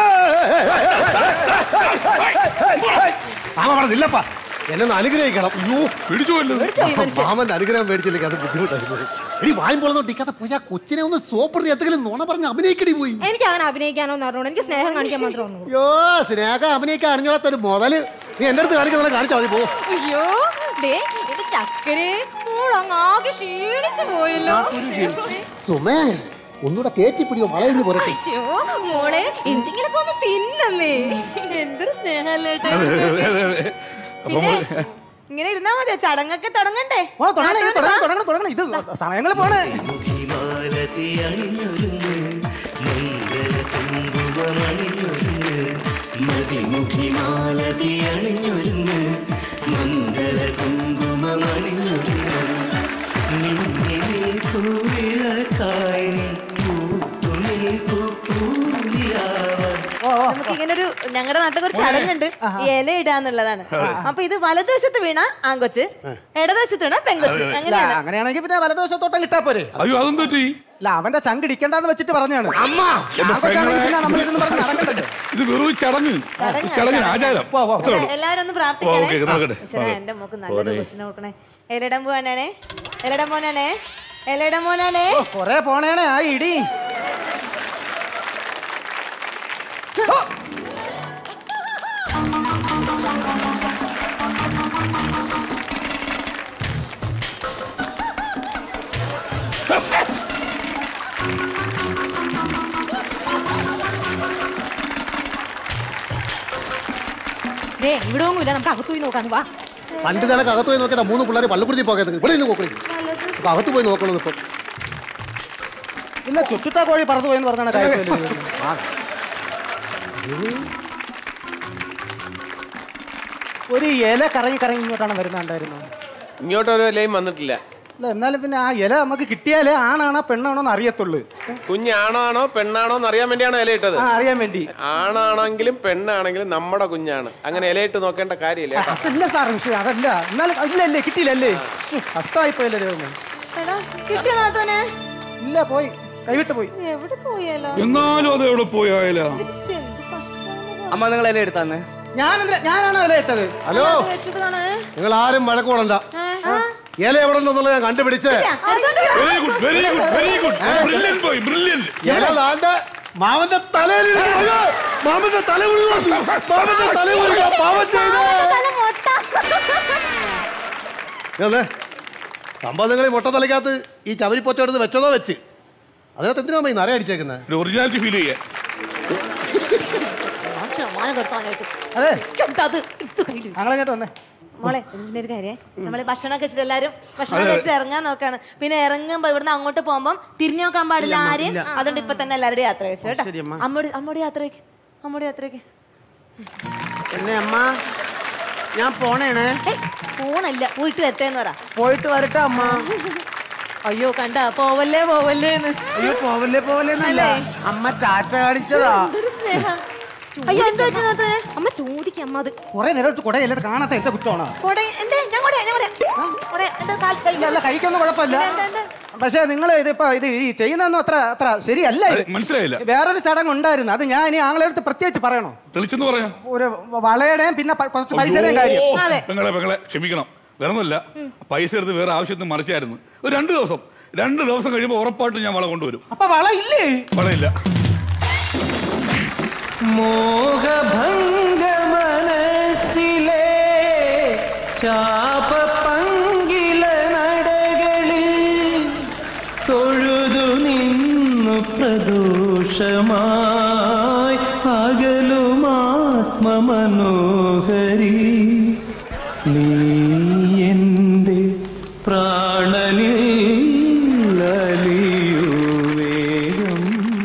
[SPEAKER 5] മാമ അവിടെ നില്ലപ്പാ എന്നെ ഒന്ന് അനുഗ്രഹിക്കണം അയ്യോ
[SPEAKER 8] പിടിച്ചു കൊല്ലുന്നു
[SPEAKER 5] മാമന്റെ അനുഗ്രഹം മേടിച്ചില്ലെങ്കിൽ അത് ബുദ്ധിമുട്ടായി പോയി ഇനി വായും പൊളന്നോട്ടിക്കാതെ പോയി ആ കൊച്ചിനെ ഒന്ന് സോപ്പിട്ട് എന്തെങ്കിലും നുണ പറഞ്ഞ് അഭിനയിക്കടി പോയി
[SPEAKER 7] എനിക്ക് അങ്ങനെ അഭിനയിക്കാനോ അറിഞ്ഞോളൂ എനിക്ക് സ്നേഹം കാണിക്കാൻ മാത്രമേ ഉള്ളൂ
[SPEAKER 5] അയ്യോ സ്നേഹ അഭിനയിക്കാൻ അറിഞ്ഞോളാത്ത ഒരു മുതല് നീ എന്റെ അടുത്ത് കാണിക്കുന്ന കാണിച്ചാൽ മതി പോ
[SPEAKER 7] അയ്യോ ദേ ഇത് ചക്കരെ മോളങ്ങ് ആകെ ക്ഷീണിച്ചു പോയല്ലോ
[SPEAKER 5] സുമേ ഒന്നുകൂടെ തേച്ചിപ്പിടിയോ വളയിഞ്ഞു പോരട്ടെ
[SPEAKER 7] അയ്യോ മോളെ എന്തെങ്കിലുമൊക്കെ ഒന്ന് തിന്നമ്മേ എന്തൊരു സ്നേഹല്ലേ
[SPEAKER 8] അതെ അതെ അതെ അതെ അപ്പൊ നമ്മള്
[SPEAKER 7] ഇങ്ങനെ ഇരുന്നാ മതിയോ ചടങ്ങൊക്കെ തുടങ്ങണ്ടേ
[SPEAKER 6] ഓ തുടങ്ങണം ഇത് തുടങ്ങണം തുടങ്ങണം തുടങ്ങണം ഇത് സമയങ്ങൾ പോണ്
[SPEAKER 4] മുഖിമാലതി അണിഞ്ഞൊരുങ്ങ് മംഗല കുങ്കുമണിഞ്ഞൊരുങ്ങ് മതിമുഖിമാലതി അണിഞ്ഞൊരുങ്ങ് മന്ദര കുങ്കുമണിഞ്ഞൊരുങ്ങ് നിന്നെ നിൽക്കൂ വിളക്കായി നീ പൂത്തു നിൽക്കൂ പൂലിയാവാൻ
[SPEAKER 7] നമുക്ക് ഇങ്ങനെ ഒരു ഞങ്ങളുടെ നാട്ടിലൊക്കെ ഒരു ചടങ്ങുണ്ട് ഇല ഇടാന്നുള്ളതാണ് അപ്പൊ ഇത് വലതുവശത്ത് വീണ ആങ്കൊച്ച് ഇടതുവശത്ത് വീണ പെങ്കൊച്ച്
[SPEAKER 6] ഇല്ല,
[SPEAKER 7] അങ്ങനെയാണ്
[SPEAKER 6] അങ്ങനെയാണെങ്കിൽ പിന്നെ വലതുവശത്തോട്ടം കിട്ടാ പോരെ
[SPEAKER 8] അയ്യോ അതെന്ത് പറ്റി
[SPEAKER 6] ഇല്ല അവന്റെ ചങ്ക് ഇടിക്കണ്ടെന്ന് വെച്ചിട്ട് പറഞ്ഞാണ്
[SPEAKER 8] എന്റെ
[SPEAKER 6] ആങ്കൊച്ചാണെങ്കിൽ
[SPEAKER 8] പെങ്ങളെ
[SPEAKER 6] പിന്നെ നമ്മളിരുന്ന് പറഞ്ഞ് നടക്കണ്ടല്ലോ.
[SPEAKER 8] ഇത് വെറും ചടങ്ങ് ചടങ്ങിന് ആചാരം അത്രേ ഉള്ളൂ.
[SPEAKER 7] എല്ലാരും ഒന്ന്
[SPEAKER 8] ഓ, ഓക്കേ, നടക്കട്ടെ.
[SPEAKER 7] പ്രാർത്ഥിക്കണേ എന്റെ മോക്ക് നല്ലൊരു
[SPEAKER 8] പോരെ.
[SPEAKER 7] കൊച്ചിനെ നോക്കണേ എലിടം പോവാനാണേ എലിടം പോനാണേ എലിടം പോനാണേ
[SPEAKER 6] ഓ, കൊറേ പോണേണേ ആ ഇടി
[SPEAKER 7] ദേ ഇവിടെ ഒന്നുമില്ല നമുക്ക് അകത്തു പോയി നോക്കാം വാ
[SPEAKER 5] പണ്ട് നിനക്ക് അകത്ത് പോയി നോക്കിയതാ മൂന്ന് പിള്ളേർ പള്ളിക്കുടി പോയത് ഇവിടെ നിന്ന് നോക്കണേ അപ്പൊ അകത്ത് പോയി നോക്കണത് ഇപ്പൊ
[SPEAKER 6] ഇല്ല ചുറ്റുത്താ കോഴി പറന്നു പോയെന്ന് പറഞ്ഞാണ് കാര്യം ഒരു ഇല കറങ്ങി കറങ്ങി ഇങ്ങോട്ടാണ് വരുന്നുണ്ടായിരുന്നു
[SPEAKER 3] ഇങ്ങോട്ടൊരു ലൈൻ വന്നിട്ടില്ല
[SPEAKER 6] അല്ല എന്നാലും പിന്നെ ആ ഇല നമുക്ക് കിട്ടിയാലേ ആണാണോ പെണ്ണാണോ എന്ന് അറിയത്തുള്ളൂ
[SPEAKER 3] കുഞ്ഞാണാണോ പെണ്ണാണോ എന്ന് അറിയാൻ വേണ്ടിയാണോ ഇലയിട്ടത്
[SPEAKER 6] ആ അറിയാൻ വേണ്ടി
[SPEAKER 3] ആണാണെങ്കിലും പെണ്ണാണെങ്കിലും നമ്മുടെ കുഞ്ഞാണ് അങ്ങനെ ഇലയിട്ട് നോക്കേണ്ട കാര്യമില്ല കേട്ടോ.
[SPEAKER 6] അതല്ല സാർ വിഷയം അതല്ല എന്നാലും ഇല്ലല്ലേ കിട്ടിയില്ലല്ലേ കഷ്ടമായി പോയല്ലേ ദൈവമേ
[SPEAKER 7] എടാ കിട്ടിയോ നാത്തോനെ
[SPEAKER 6] ഇല്ല പോയി കൈവിട്ട് പോയി
[SPEAKER 7] എവിടെ പോയാലോ
[SPEAKER 8] എന്നാലും അത് എവിടെ പോയാലോ
[SPEAKER 7] ശ്ശെ, എന്ത് കഷ്ടാണ്
[SPEAKER 5] അമ്മ നിങ്ങൾ എന്നെ എടുത്താന്ന്
[SPEAKER 6] ഞാൻ ഞാനാണോ വില എത്തത്
[SPEAKER 5] ഹലോ
[SPEAKER 7] ഇത് വെച്ചത് കാണാ.
[SPEAKER 5] നിങ്ങൾ ആരും വഴക്ക് കൊള്ളണ്ട
[SPEAKER 7] ആ.
[SPEAKER 5] ഇല എവിടെ ഉണ്ടെന്നുള്ളത് ഞാൻ കണ്ടുപിടിച്ച്
[SPEAKER 7] അതുകൊണ്ട് വിടാം.
[SPEAKER 8] Very good very good very good brilliant boy brilliant
[SPEAKER 5] ഇല ദാണ്ടെ മാമന്റെ തലയിൽ അയ്യോ, മാമന്റെ തല വീഴുവാ. മാമന്റെ തല വീഴുക പാവം ചെയ്തേ
[SPEAKER 7] തല മൊട്ട.
[SPEAKER 5] അല്ലേ സംഭവം നിങ്ങൾ ഈ മുട്ട തലയ്ക്കകത്ത് ഈ ചവരിപ്പൊറ്റ എടുത്ത് വെച്ചതോ വെച്ച് അതിനകത്ത് എന്തിനാ ഈ നര അടിച്ചേക്കുന്നത്
[SPEAKER 8] ഒറിജിനാലിറ്റി ഫീൽ ചെയ്യാൻ
[SPEAKER 7] ആ ക്ഷമാനം കെടുത്താനായിട്ട്.
[SPEAKER 6] അതെ
[SPEAKER 7] എന്താ അത്? ഇത് കയ്യില്.
[SPEAKER 6] ഞങ്ങളെ കേട്ടോ വന്നേ
[SPEAKER 7] മോളെ ഇതിന്റെ ഒരു കാര്യം നമ്മള് ഭക്ഷണം കഴിച്ചിട്ട് എല്ലാരും ഭക്ഷണം കഴിച്ചിട്ട് ഇറങ്ങാൻ നോക്കാണ് പിന്നെ ഇറങ്ങുമ്പോ ഇവിടുന്ന് അങ്ങോട്ട് പോകുമ്പോ തിരിഞ്ഞു നോക്കാൻ പാടില്ല ആരും അതുകൊണ്ട് ഇപ്പൊ തന്നെ എല്ലാവരുടെയും യാത്ര കഴിച്ചു കേട്ടോ അമ്മോട് അമ്മോട് യാത്രയ്ക്ക് അമ്മോട് യാത്രയ്ക്ക്
[SPEAKER 1] എന്നെ അമ്മ ഞാൻ പോണേണേ
[SPEAKER 7] ഫോണല്ല പോയിട്ട് വരട്ടേന്ന് പറ
[SPEAKER 1] പോയിട്ട് വരട്ടെ അമ്മ
[SPEAKER 7] അയ്യോ കണ്ട പോവല്ലേ പോവല്ലേ എന്ന്
[SPEAKER 1] അയ്യോ പോവല്ലേ പോവല്ലേന്നല്ല അമ്മ ടാറ്റ കാണിച്ചതാ
[SPEAKER 7] എന്തൊരു സ്നേഹം അയ്യോ എന്താ വെച്ചാൽ അമ്മ ചോദിക്കാം അമ്മ അത്
[SPEAKER 6] കുറെ നേരം ഇട്ട് കുടയല്ലേ കാണാത്ത എന്റെ കുറ്റമാണോ
[SPEAKER 7] കൊട എന്തേ ഞാൻ കൊട ഞാൻ കൊട കൊട എന്റെ കാൽ കൈ
[SPEAKER 6] ഇല്ല അല്ല കഴിക്കൊന്നും കുഴപ്പമില്ല
[SPEAKER 7] എന്താ, എന്താ?
[SPEAKER 6] പക്ഷേ നിങ്ങൾ ഇതിപ്പോ ഇത് ഈ ചെയ്യുന്നൊന്നും അത്ര അത്ര ശരിയല്ല ഇത്
[SPEAKER 8] മനസ്സിലായില്ല
[SPEAKER 6] വേറൊരു ചടങ്ങ് ഉണ്ടായിരുന്നു അത് ഞാൻ ഇനി ആങ്ങളെ അടുത്ത് പ്രത്യേകിച്ച് പറയണോ
[SPEAKER 8] തെളിച്ചെന്ന് പറയാം
[SPEAKER 6] ഒരു വളയുടെയും പിന്നെ പ- കുറച്ച് പൈസയുടെയും കാര്യം
[SPEAKER 8] ഓ,
[SPEAKER 7] അതെ.
[SPEAKER 8] പെങ്ങളെ പെങ്ങളെ ക്ഷമിക്കണം വേറൊന്നുമില്ല പൈസ എടുത്ത് വേറെ ആവശ്യത്തിന് മറിച്ചായിരുന്നു ഒരു രണ്ട് ദിവസം രണ്ട് ദിവസം കഴിയുമ്പോൾ ഉറപ്പായിട്ടും ഞാൻ വള കൊണ്ടുവരും
[SPEAKER 6] അപ്പൊ വള ഇല്ലേ
[SPEAKER 8] വളയില്ല
[SPEAKER 4] മോഹഭംഗ മനസ്സിലെ ശാപപങ്കില നടകളിൽ തൊഴുതു നിന്നു പ്രദോഷമായി അകലുമാത്മമനോഹരി നീ എൻ്റെ പ്രാണനിൽ അലിയൂ വേഗം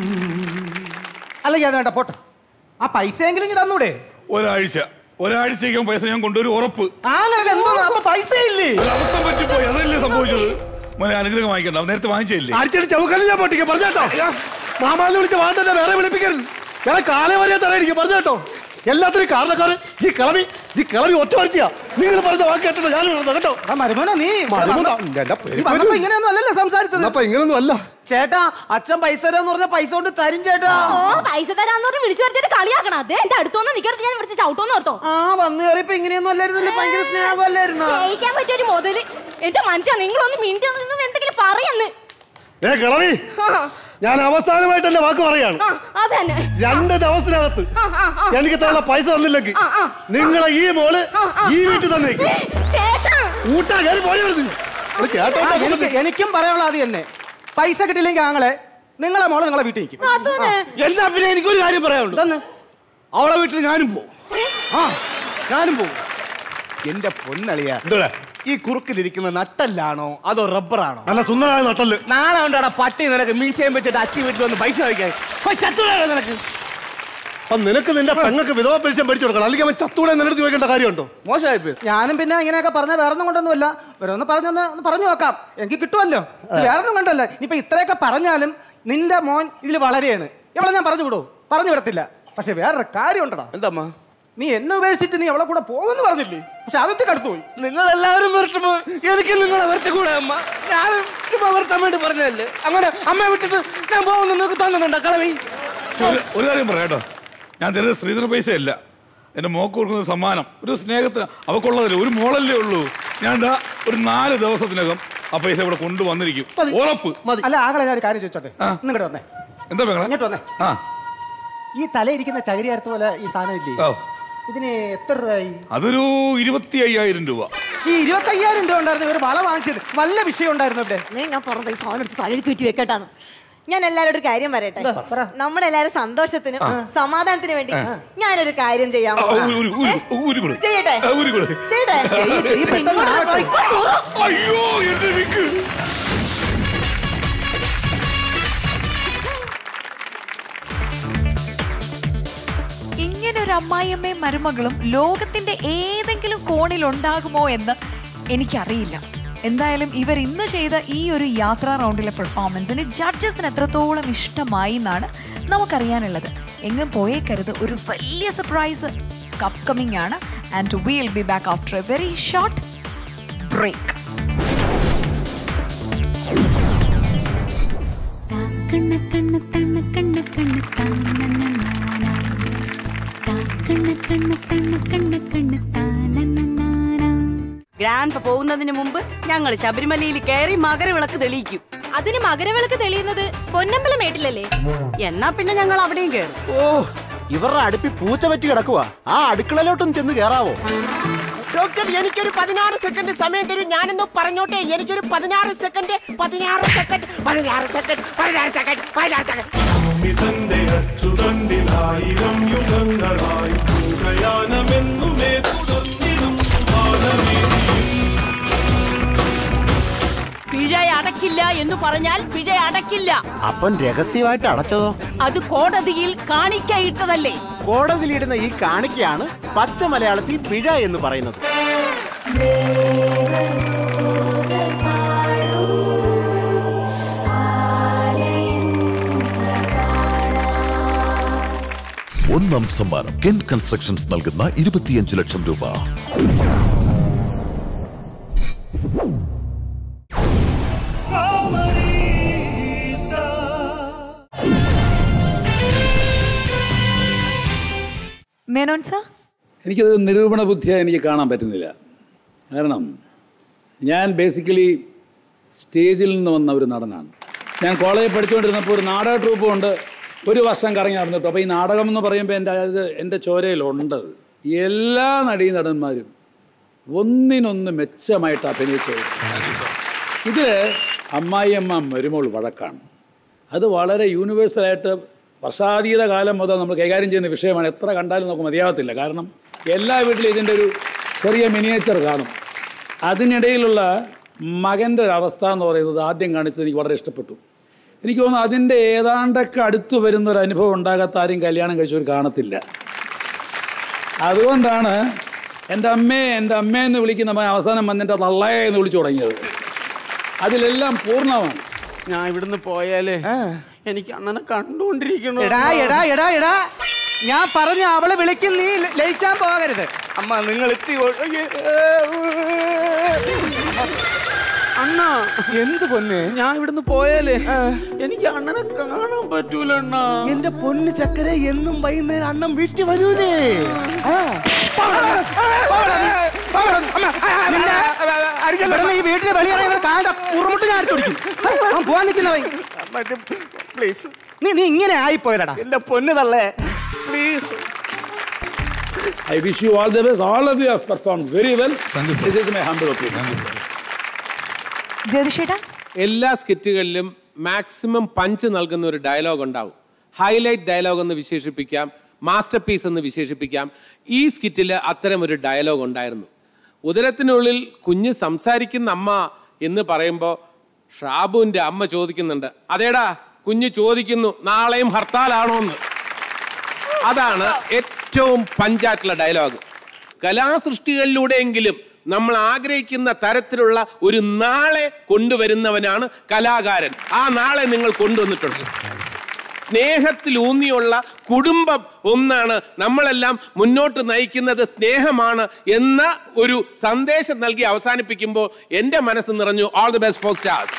[SPEAKER 6] അല്ലെങ്കിൽ അത് വേണ്ട പോട്ടെ ആ പൈസയെങ്കിലും ഇനി തന്നൂടെ
[SPEAKER 8] ഒരാഴ്ച ഒരാഴ്ചയ്ക്കും പൈസ ഞാൻ കൊണ്ടുവരും ഉറപ്പ്
[SPEAKER 6] ആങ്ങൾക്ക് എന്തോ അപ്പൊ പൈസ ഇല്ലേ
[SPEAKER 8] ഒരു അബദ്ധം പറ്റിപ്പോയി അതല്ലേ സംഭവിച്ചത് മോനെ അനുഗ്രഹം വാങ്ങിക്കണ്ട അവൻ നേരത്തെ വാങ്ങിച്ചില്ലേ
[SPEAKER 5] അടിച്ചടി ചവുക്കല്ലിൽ ഞാൻ പൊട്ടിക്കുക പറഞ്ഞേട്ടോ മാമാനെ വിളിച്ച് വാണ്ടല്ലേ വേറെ വിളിപ്പിക്കരുത് ഞാൻ കാലേ വരെ തരായിരിക്കും പറഞ്ഞേട്ടോ എല്ലാത്തിനും കാരണക്കാര് ഈ കിളവി ഈ കിളവി ഒറ്റ വരുത്തിയാ നിങ്ങൾ പറഞ്ഞ വാക്ക് കേട്ടോ ഞാൻ വിടുന്നത് കേട്ടോ
[SPEAKER 6] ആ മരുമോനെ നീ
[SPEAKER 5] മരുമോനാ? എന്റെ
[SPEAKER 6] നീ
[SPEAKER 5] പെരുപ്പേര്.
[SPEAKER 6] വന്നപ്പോ ഇങ്ങനെയൊന്നും അല്ലല്ലോ സംസാരിച്ചത്
[SPEAKER 5] അപ്പൊ ഇങ്ങനൊന്നും അല്ല
[SPEAKER 1] ചേട്ടാ അച്ഛൻ പൈസ തരാന്ന് പറഞ്ഞ പൈസ കൊണ്ട് തരും ചേട്ടാ
[SPEAKER 7] ഓ പൈസ തരാന്ന് പറഞ്ഞ് വിളിച്ചു വരുത്തിട്ട് കളിയാക്കണം അതെ എന്റെ അടുത്തൊന്നും നിക്കരുത് ഞാൻ ഇവിടുത്തെ ചവിട്ടോന്ന് ഓർത്തോ
[SPEAKER 1] ആ വന്നു കയറിയപ്പോ ഇങ്ങനെയൊന്നും അല്ലായിരുന്നല്ലേ ഭയങ്കര സ്നേഹമല്ലായിരുന്നു
[SPEAKER 7] ജയിക്കാൻ പറ്റിയ ഒരു മുതല് എന്റെ മനുഷ്യ നിങ്ങളൊന്ന് മിണ്ടി നിന്ന് എന്തെങ്കിലും പറയുന്നു
[SPEAKER 5] ഏ കിളവി ഞാൻ അവസാനമായിട്ട് എന്റെ വാക്ക് പറയാണ്
[SPEAKER 7] ആ അതന്നെ
[SPEAKER 5] രണ്ട് ദിവസത്തിനകത്ത്
[SPEAKER 7] ആ, ആ, ആ.
[SPEAKER 5] എനിക്ക് തന്ന പൈസ തന്നില്ലെങ്കിൽ
[SPEAKER 7] ആ, ആ.
[SPEAKER 5] നിങ്ങളെ ഈ മോള്
[SPEAKER 7] ആ, ആ,
[SPEAKER 5] ഈ വീട്ടിൽ തന്നേക്ക്
[SPEAKER 7] ചേട്ടാ
[SPEAKER 5] കൂട്ടാ കയറി പോയി വരുന്നു കേട്ടോ
[SPEAKER 6] ആ, എനിക്ക് എനിക്കും പറയാനുള്ള അത് തന്നെ പൈസ കിട്ടിയില്ലെങ്കിൽ ആങ്ങളെ നിങ്ങളെ മോളെ നിങ്ങളെ വീട്ടിൽ നിൽക്കും
[SPEAKER 7] അതന്നെ
[SPEAKER 5] എന്നാ പിന്നെ എനിക്കൊരു കാര്യം പറയാനുള്ളൂ
[SPEAKER 6] ഇതൊന്ന്
[SPEAKER 5] അവളെ വീട്ടിൽ ഞാനും പോകും ആ ഞാനും പോകും
[SPEAKER 1] എന്റെ പൊന്നളിയ
[SPEAKER 5] എന്തുവാ?
[SPEAKER 1] ഈ കുറുക്കിലിരിക്കുന്ന നട്ടല്ലാണോ അതോ റബ്ബറാണോ
[SPEAKER 5] നല്ല സുന്ദരമായ നട്ടല്
[SPEAKER 1] നാളെ കൊണ്ടാടാ പട്ടി നിനക്ക് മീശയും വെച്ചിട്ട് അച്ചി വീട്ടിൽ വന്ന് പൈസ വയ്ക്കാൻ പോയി ചത്തുടാ നിനക്ക്
[SPEAKER 5] അപ്പൊ നിനക്ക് നിന്റെ പെങ്ങൾക്ക് വിധവ പെൻഷൻ മേടിച്ചു കൊടുക്കണം അല്ലെങ്കിൽ അവൻ ചത്തൂടെ നിന്റെ അടുത്ത് ചോദിക്കേണ്ട കാര്യമുണ്ടോ
[SPEAKER 1] മോശമായിപ്പോയി
[SPEAKER 6] ഞാനും പിന്നെ ഇങ്ങനെയൊക്കെ പറഞ്ഞ വേറെ ഒന്നും കൊണ്ടൊന്നുമല്ല വേറൊന്ന് പറഞ്ഞൊന്ന് ഒന്ന് പറഞ്ഞു നോക്കാം എനിക്ക് കിട്ടുമല്ലോ ഇത് വേറെ ഒന്നും കണ്ടല്ല ഇനിയിപ്പൊ ഇത്രയൊക്കെ പറഞ്ഞാലും നിന്റെ മോൻ ഇതിൽ വളരെയാണ് എവിടെ ഞാൻ പറഞ്ഞു വിടൂ പറഞ്ഞു വിടത്തില്ല പക്ഷെ വേറൊരു കാര്യം ഉണ്ടടാ
[SPEAKER 1] എന്താ
[SPEAKER 6] നീ എന്നെ ഉപേക്ഷിച്ചിട്ട് നീ അവളെ കൂടെ പോകുമെന്ന് പറഞ്ഞില്ലേ പക്ഷെ അതൊക്കെ കടത്തു പോയി
[SPEAKER 1] നിങ്ങൾ എല്ലാവരും വരട്ടുമ്പോ എനിക്ക് നിങ്ങളെ വരച്ച കൂടെ അമ്മ ഞാൻ ചുമ്മാ വരട്ടാൻ വേണ്ടി പറഞ്ഞതല്ലേ അങ്ങനെ അമ്മയെ വിട്ടിട്ട് ഞാൻ പോകുന്നു നിങ്ങൾക്ക് തോന്നുന്നുണ്ടോ കളവി
[SPEAKER 8] പക്ഷെ ഒരു- ഒരു കാര്യം പറയാം കേട്ടോ ഞാൻ തരുന്നത് ശ്രീധര പൈസയല്ല എൻ്റെ മോക്ക് കൊടുക്കുന്ന സമ്മാനം ഒരു സ്നേഹത്തിന് അവക്കുള്ളതല്ലേ ഒരു മോളല്ലേ ഉള്ളൂ ഞാൻ എന്താ ഒരു നാല് ദിവസത്തിനകം ആ പൈസ ഇവിടെ കൊണ്ടുവന്നിരിക്കും
[SPEAKER 6] മതി.
[SPEAKER 8] ഉറപ്പ്
[SPEAKER 6] മതി അല്ല ആങ്ങളെ ഞാൻ ഒരു കാര്യം ചോദിച്ചോട്ടെ
[SPEAKER 8] ആ.
[SPEAKER 6] ഇങ്ങോട്ട് വന്നേ
[SPEAKER 8] എന്താ പെങ്ങളെ
[SPEAKER 6] ഇങ്ങോട്ട് വന്നേ
[SPEAKER 8] ആ
[SPEAKER 6] ഈ തലയിരിക്കുന്ന ചകിരിയർത്ത പോലെ ഈ സാധനം ഇല്ലേ
[SPEAKER 8] ഓ
[SPEAKER 6] ഇതിന് എത്ര രൂപയായി
[SPEAKER 8] അതൊരു ഇരുപത്തി അയ്യായിരം രൂപ
[SPEAKER 6] ഈ ഇരുപത്തയ്യായിരം രൂപ ഉണ്ടായിരുന്നു ഒരു വള വാങ്ങിച്ചത് വല്ല വിഷയം ഉണ്ടായിരുന്നു ഇവിടെ
[SPEAKER 7] നീ ഞാൻ പറഞ്ഞ സാധനം എടുത്ത് തലയിൽ കയറ്റി വെക്കട്ടാന്ന് ഞാൻ എല്ലാവരോടും ഒരു കാര്യം പറയട്ടെ
[SPEAKER 6] എന്താ? പറ.
[SPEAKER 7] നമ്മുടെ എല്ലാവരും സന്തോഷത്തിനും സമാധാനത്തിനും വേണ്ടി ഞാനൊരു കാര്യം ചെയ്യാൻ
[SPEAKER 8] ആ,
[SPEAKER 7] പോവാ.
[SPEAKER 8] ഊരി, ഊരി, ഊരി, ഊരി കൊടു.
[SPEAKER 7] ചെയ്യട്ടെ?
[SPEAKER 8] ആ, ഊരി കൊടു.
[SPEAKER 7] ചെയ്യട്ടെ
[SPEAKER 6] ചെയ്യ്, ചെയ്യ്, പെട്ടെന്ന്
[SPEAKER 7] ഇങ്ങോട്ട്
[SPEAKER 6] ആക്ക്.
[SPEAKER 7] പോയിക്കോ, തൂറ്.
[SPEAKER 8] അയ്യോ എന്റെ വിക്ക്
[SPEAKER 2] ഇങ്ങനെ ഒരു അമ്മായിയമ്മയും മരുമകളും ലോകത്തിന്റെ ഏതെങ്കിലും കോണിൽ ഉണ്ടാകുമോ എന്ന് എനിക്കറിയില്ല എന്തായാലും ഇവർ ഇന്ന് ചെയ്ത ഈ ഒരു യാത്രാ റൗണ്ടിലെ പെർഫോമൻസിന് ജഡ്ജസിന് എത്രത്തോളം ഇഷ്ടമായി എന്നാണ് നമുക്കറിയാനുള്ളത് എങ്ങും പോയേക്കരുത് ഒരു വലിയ സർപ്രൈസ് അപ്കമിംഗ് ആണ് and will be back after a very short break
[SPEAKER 9] കണ്ണ കണ്ണ തണ്ണ കണ്ണ കണ്ണ താനനനാന. കണ്ണ കണ്ണ തണ്ണ കണ്ണ കണ്ണ താനനനാന.
[SPEAKER 10] ഗ്രാൻഡ് പോകുന്നതിന് മുമ്പ് ഞങ്ങൾ ശബരിമലയിൽ കയറി മകരവിളക്ക് തെളിയിക്കും
[SPEAKER 7] അതിന് മകരവിളക്ക് തെളിയുന്നത് പൊന്നമ്പലം മേട്ടിലല്ലേ
[SPEAKER 10] എന്നാ പിന്നെ ഞങ്ങൾ അവിടെയും കയറും
[SPEAKER 11] ഓ ഇവരുടെ അടുപ്പി പൂച്ച പറ്റി കിടക്കുവാ ആ അടുക്കളയിലോട്ടൊന്ന് ചെന്ന് കേറാവോ
[SPEAKER 12] ഡോക്ടർ എനിക്കൊരു പതിനാറ് സെക്കൻഡ് സമയം തരൂ ഞാനൊന്ന് പറഞ്ഞോട്ടെ എനിക്കൊരു പതിനാറ് സെക്കൻഡ് പതിനാറ് സെക്കൻഡ് പതിനാറ് സെക്കൻഡ് പതിനാറ് സെക്കൻഡ് പതിനാറ് സെക്കൻഡ്
[SPEAKER 13] അച്യുതണ്ടിലായിരം യുഗങ്ങളായി പ്രയാണമെന്നുമേ തുടർന്നിടും
[SPEAKER 10] പിഴ അടക്കില്ല എന്ന് പറഞ്ഞാൽ പിഴ അടക്കില്ല
[SPEAKER 11] അപ്പം രഹസ്യമായിട്ട് അടച്ചതോ
[SPEAKER 10] അത് കോടതിയിൽ കാണിക്കയിട്ടതല്ലേ
[SPEAKER 11] കോടതിയിലിടുന്ന ഈ കാണിക്കയാണ് പച്ച മലയാളത്തിൽ പിഴ എന്ന് പറയുന്നത്
[SPEAKER 14] ഒന്നാം സമ്മാനം കെൻ കൺസ്ട്രക്ഷൻസ് നൽകുന്ന ഇരുപത്തിയഞ്ച് ലക്ഷം രൂപ
[SPEAKER 2] മേനോൻ സാർ
[SPEAKER 15] എനിക്കത് നിരൂപണ ബുദ്ധിയായി എനിക്ക് കാണാൻ പറ്റുന്നില്ല കാരണം ഞാൻ ബേസിക്കലി സ്റ്റേജിൽ നിന്ന് വന്ന ഒരു നടനാണ് ഞാൻ കോളേജിൽ പഠിച്ചുകൊണ്ടിരുന്നപ്പോൾ ഒരു നാടക ട്രൂപ്പ് കൊണ്ട് ഒരു വർഷം കറങ്ങി നടന്നിട്ടു അപ്പോൾ ഈ നാടകം എന്ന് പറയുമ്പോൾ എൻ്റെ അത് എൻ്റെ ചോരയിലുണ്ട് എല്ലാ നടീ നടന്മാരും ഒന്നിനൊന്ന് മെച്ചമായിട്ട് അഭിനയിച്ചത് ഇതിൽ അമ്മായിയമ്മ മരുമോൾ വഴക്കാണ് അത് വളരെ യൂണിവേഴ്സലായിട്ട് വർഷാതീത കാലം മുതൽ നമ്മൾ കൈകാര്യം ചെയ്യുന്ന വിഷയമാണ് എത്ര കണ്ടാലും നമുക്ക് മതിയാവത്തില്ല കാരണം എല്ലാ വീട്ടിലും ഇതിൻ്റെ ഒരു ചെറിയ മിനിയേച്ചർ കാണും അതിനിടയിലുള്ള മകൻ്റെ ഒരു അവസ്ഥ എന്ന് പറയുന്നത് ആദ്യം കാണിച്ചത് എനിക്ക് വളരെ ഇഷ്ടപ്പെട്ടു എനിക്ക് തോന്നുന്നു അതിൻ്റെ ഏതാണ്ടൊക്കെ അടുത്ത് വരുന്ന ഒരു അനുഭവം ഉണ്ടാകാത്ത ആരും കല്യാണം കഴിച്ചവർ കാണത്തില്ല അതുകൊണ്ടാണ് എൻ്റെ അമ്മയെ എൻ്റെ അമ്മയെന്ന് വിളിക്കുന്ന മകൻ അവസാനം വന്നിട്ട് തള്ളയെ എന്ന് വിളിച്ചു തുടങ്ങിയത് അതിലെല്ലാം പൂർണ്ണമാണ്
[SPEAKER 1] ഞാൻ ഇവിടുന്ന് പോയാലേ എനിക്ക് അണ്ണനെ കണ്ടുകൊണ്ടിരിക്കണോ
[SPEAKER 6] എടാ എടാ എടാ എടാ ഞാൻ പറഞ്ഞ അവളെ വിളിക്കും നീ ല- ലയിക്കാൻ പോകരുത്
[SPEAKER 1] അമ്മ നിങ്ങൾ എത്തി അണ്ണ
[SPEAKER 5] എന്ത് പൊന്ന്
[SPEAKER 1] ഞാൻ ഇവിടുന്ന് പോയാലേ എനിക്ക് അണ്ണനെ കാണാൻ പറ്റൂല അണ്ണ
[SPEAKER 5] എന്റെ പൊന്ന് ചക്കര എന്നും വൈകുന്നേരം അണ്ണം വീട്ടിൽ വരൂലേ ആ.
[SPEAKER 6] നിന്നെ ഇവിടുന്ന് ഈ വീട്ടിലെ വെളിയിറങ്ങി കാണ്ട ഉറുമുട്ട് ഞാൻ അടിച്ചു പിടിക്കും അവൻ പോവാൻ നിൽക്കുന്നവൻ
[SPEAKER 1] പ്ലീസ്
[SPEAKER 6] നീ നീ ഇങ്ങനെ ആയിപ്പോയടാ
[SPEAKER 1] എന്റെ പൊന്ന് തള്ളേ please
[SPEAKER 15] I wish you all the best. All of you have performed very well. This is my humble opinion.
[SPEAKER 2] ജ്യോതിഷേട്ടാ
[SPEAKER 3] എല്ലാ സ്കിറ്റുകളിലും മാക്സിമം പഞ്ച് നൽകുന്ന ഒരു ഡയലോഗ് ഉണ്ടാവും ഹൈലൈറ്റ് ഡയലോഗ് എന്ന് വിശേഷിപ്പിക്കാം മാസ്റ്റർ പീസ് എന്ന് വിശേഷിപ്പിക്കാം ഈ സ്കിറ്റിൽ അത്തരം ഒരു ഡയലോഗ് ഉണ്ടായിരുന്നു ഉദരത്തിനുള്ളിൽ കുഞ്ഞ് സംസാരിക്കുന്ന അമ്മ എന്ന് പറയുമ്പോൾ ഷാബുവിൻ്റെ അമ്മ ചോദിക്കുന്നുണ്ട് അതേടാ കുഞ്ഞ് ചോദിക്കുന്നു നാളെയും ഹർത്താലാണോ എന്ന് അതാണ് ഏറ്റവും പഞ്ചായത്തുള്ള ഡയലോഗ് കലാസൃഷ്ടികളിലൂടെയെങ്കിലും നമ്മൾ ആഗ്രഹിക്കുന്ന തരത്തിലുള്ള ഒരു നാളെ കൊണ്ടുവരുന്നവനാണ് കലാകാരൻ ആ നാളെ നിങ്ങൾ കൊണ്ടുവന്നിട്ടുണ്ട് സ്നേഹത്തിലൂന്നിയുള്ള കുടുംബം ഒന്നാണ് നമ്മളെല്ലാം മുന്നോട്ട് നയിക്കുന്നത് സ്നേഹമാണ് എന്ന ഒരു സന്ദേശം നൽകി അവസാനിപ്പിക്കുമ്പോൾ എൻ്റെ മനസ്സ് നിറഞ്ഞു all the best four stars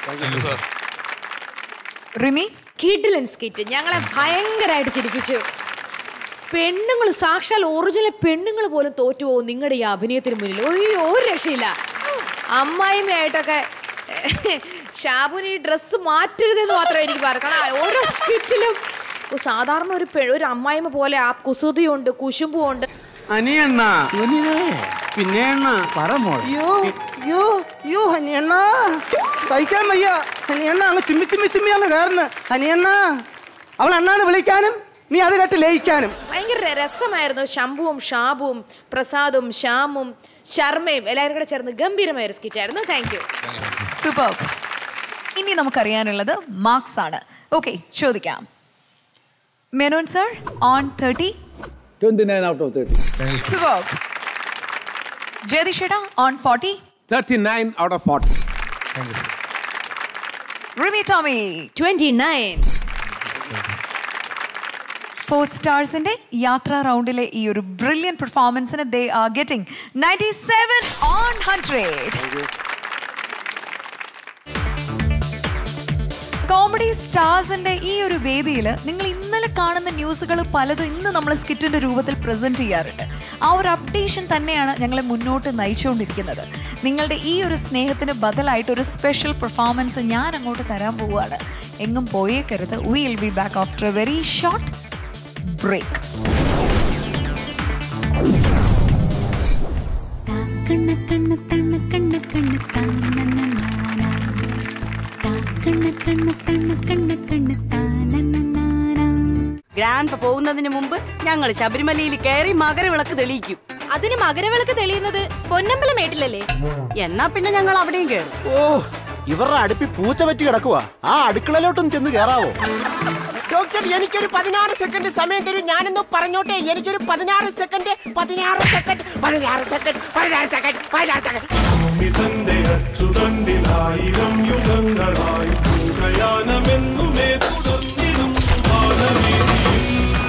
[SPEAKER 2] Rimi
[SPEAKER 16] കിഡിലൻ സ്കിറ്റ് ഞങ്ങളെ ഭയങ്കരമായിട്ട് ചിരിപ്പിച്ചു പെണ്ണുങ്ങൾ സാക്ഷാൽ ഒറിജിനൽ പെണ്ണുങ്ങൾ പോലും തോറ്റുപോകും നിങ്ങളുടെ ഈ അഭിനയത്തിന് മുന്നിൽ ഒയ്യോ ഒരു രക്ഷയില്ല അമ്മായിമ്മയായിട്ടൊക്കെ ഷാബുന് ഈ ഡ്രസ്സ് മാറ്റരുതെന്ന് മാത്രമേ എനിക്ക് പറയാം കാരണം ഓരോ സ്കിറ്റിലും ഓ, സാധാരണ ഒരു പെ ഒരു അമ്മായിമ്മ പോലെ ആ കുസൃതിയുണ്ട് കുശുമ്പുണ്ട്
[SPEAKER 1] അനിയണ്ണ പിന്നെ അണ്ണ
[SPEAKER 5] പറമോൾ
[SPEAKER 6] അയ്യോ അയ്യോ അയ്യോ ഹനിയണ്ണ സഹിക്കാൻ വയ്യ ഹനിയണ്ണ അങ്ങ് ചിമ്മി ചിമ്മി ചിമ്മി അങ്ങ് കയറുന്നു ഹനിയണ്ണ അവൾ അണ്ണാന്ന് വിളിക്കാനും നീ അത് കേട്ട് ലയിക്കാനും
[SPEAKER 16] ഭയങ്കര രസമായിരുന്നു ശംഭുവും ഷാബുവും പ്രസാദും ശ്യാമും ശർമ്മയും എല്ലാവരും കൂടെ ചേർന്ന് ഗംഭീരമായ ഒരു സ്കിറ്റായിരുന്നു താങ്ക് യു
[SPEAKER 2] സൂപ്പർ ഇനി നമുക്കറിയാനുള്ളത് മാർക്സ് ആണ് ഓക്കെ ചോദിക്കാം Menon sir on thirty
[SPEAKER 15] 29 out of 30.
[SPEAKER 2] Super ജ്യോതിഷേട്ടാ on forty
[SPEAKER 3] thirty nine out of forty
[SPEAKER 2] Rimi Tomy
[SPEAKER 16] twenty nine
[SPEAKER 2] four സ്റ്റാർസിന്റെ യാത്രാ റൗണ്ടിലെ ഈ ഒരു ബ്രില്യൻ പെർഫോമൻസിന് they are getting ninety seven on hundred comedy സ്റ്റാർസിന്റെ ഈ ഒരു വേദിയിൽ നിങ്ങൾ ഇന്നലെ കാണുന്ന ന്യൂസുകൾ പലതും ഇന്ന് നമ്മൾ സ്കിറ്റിന്റെ രൂപത്തിൽ പ്രസന്റ് ചെയ്യാറുണ്ട് ആ ഒരു അപ്ഡേഷൻ തന്നെയാണ് ഞങ്ങളെ മുന്നോട്ട് നയിച്ചുകൊണ്ടിരിക്കുന്നത് നിങ്ങളുടെ ഈ ഒരു സ്നേഹത്തിന് ബദലായിട്ട് ഒരു സ്പെഷ്യൽ പെർഫോമൻസ് ഞാൻ അങ്ങോട്ട് തരാൻ പോവുകയാണ് എങ്ങും പോയേക്കരുത് will be back after a very short break
[SPEAKER 9] കണ്ണ കണ്ണ തണ്ണ കണ്ണ കണ്ണ താനനനാന. കണ്ണ കണ്ണ തണ്ണ കണ്ണ കണ്ണ താനനനാന.
[SPEAKER 10] ഗ്രാൻഡ് പോകുന്നതിന് മുമ്പ് ഞങ്ങൾ ശബരിമലയിൽ കയറി മകരവിളക്ക് തെളിയിക്കും
[SPEAKER 7] അതിന് മകരവിളക്ക് തെളിയുന്നത് പൊന്നമ്പലമേട്ടിലല്ലേ
[SPEAKER 10] എന്നാ പിന്നെ ഞങ്ങൾ അവിടെയും കയറും
[SPEAKER 11] ഓ ഇവരുടെ അടുപ്പിൽ പൂച്ച പറ്റി കിടക്കുക ആ അടുക്കളയിലോട്ടും ചെന്ന് കേറാവോ
[SPEAKER 12] ഡോക്ടർ എനിക്കൊരു പതിനാറ് സെക്കൻഡ് സമയം തരൂ ഞാനൊന്ന് പറഞ്ഞോട്ടെ എനിക്കൊരു പതിനാറ് സെക്കൻഡ് പതിനാറ് സെക്കൻഡ് പതിനാറ് സെക്കൻഡ് പതിനാറ് സെക്കൻഡ് പതിനാറ് സെക്കൻഡ്
[SPEAKER 13] ഭൂമി തന്റെ അച്ചുതണ്ടിലായിരം യുഗങ്ങളായി ഭൂഗയാനമെന്നുമേ തുടർന്നിടും ബാലവീതിയിൽ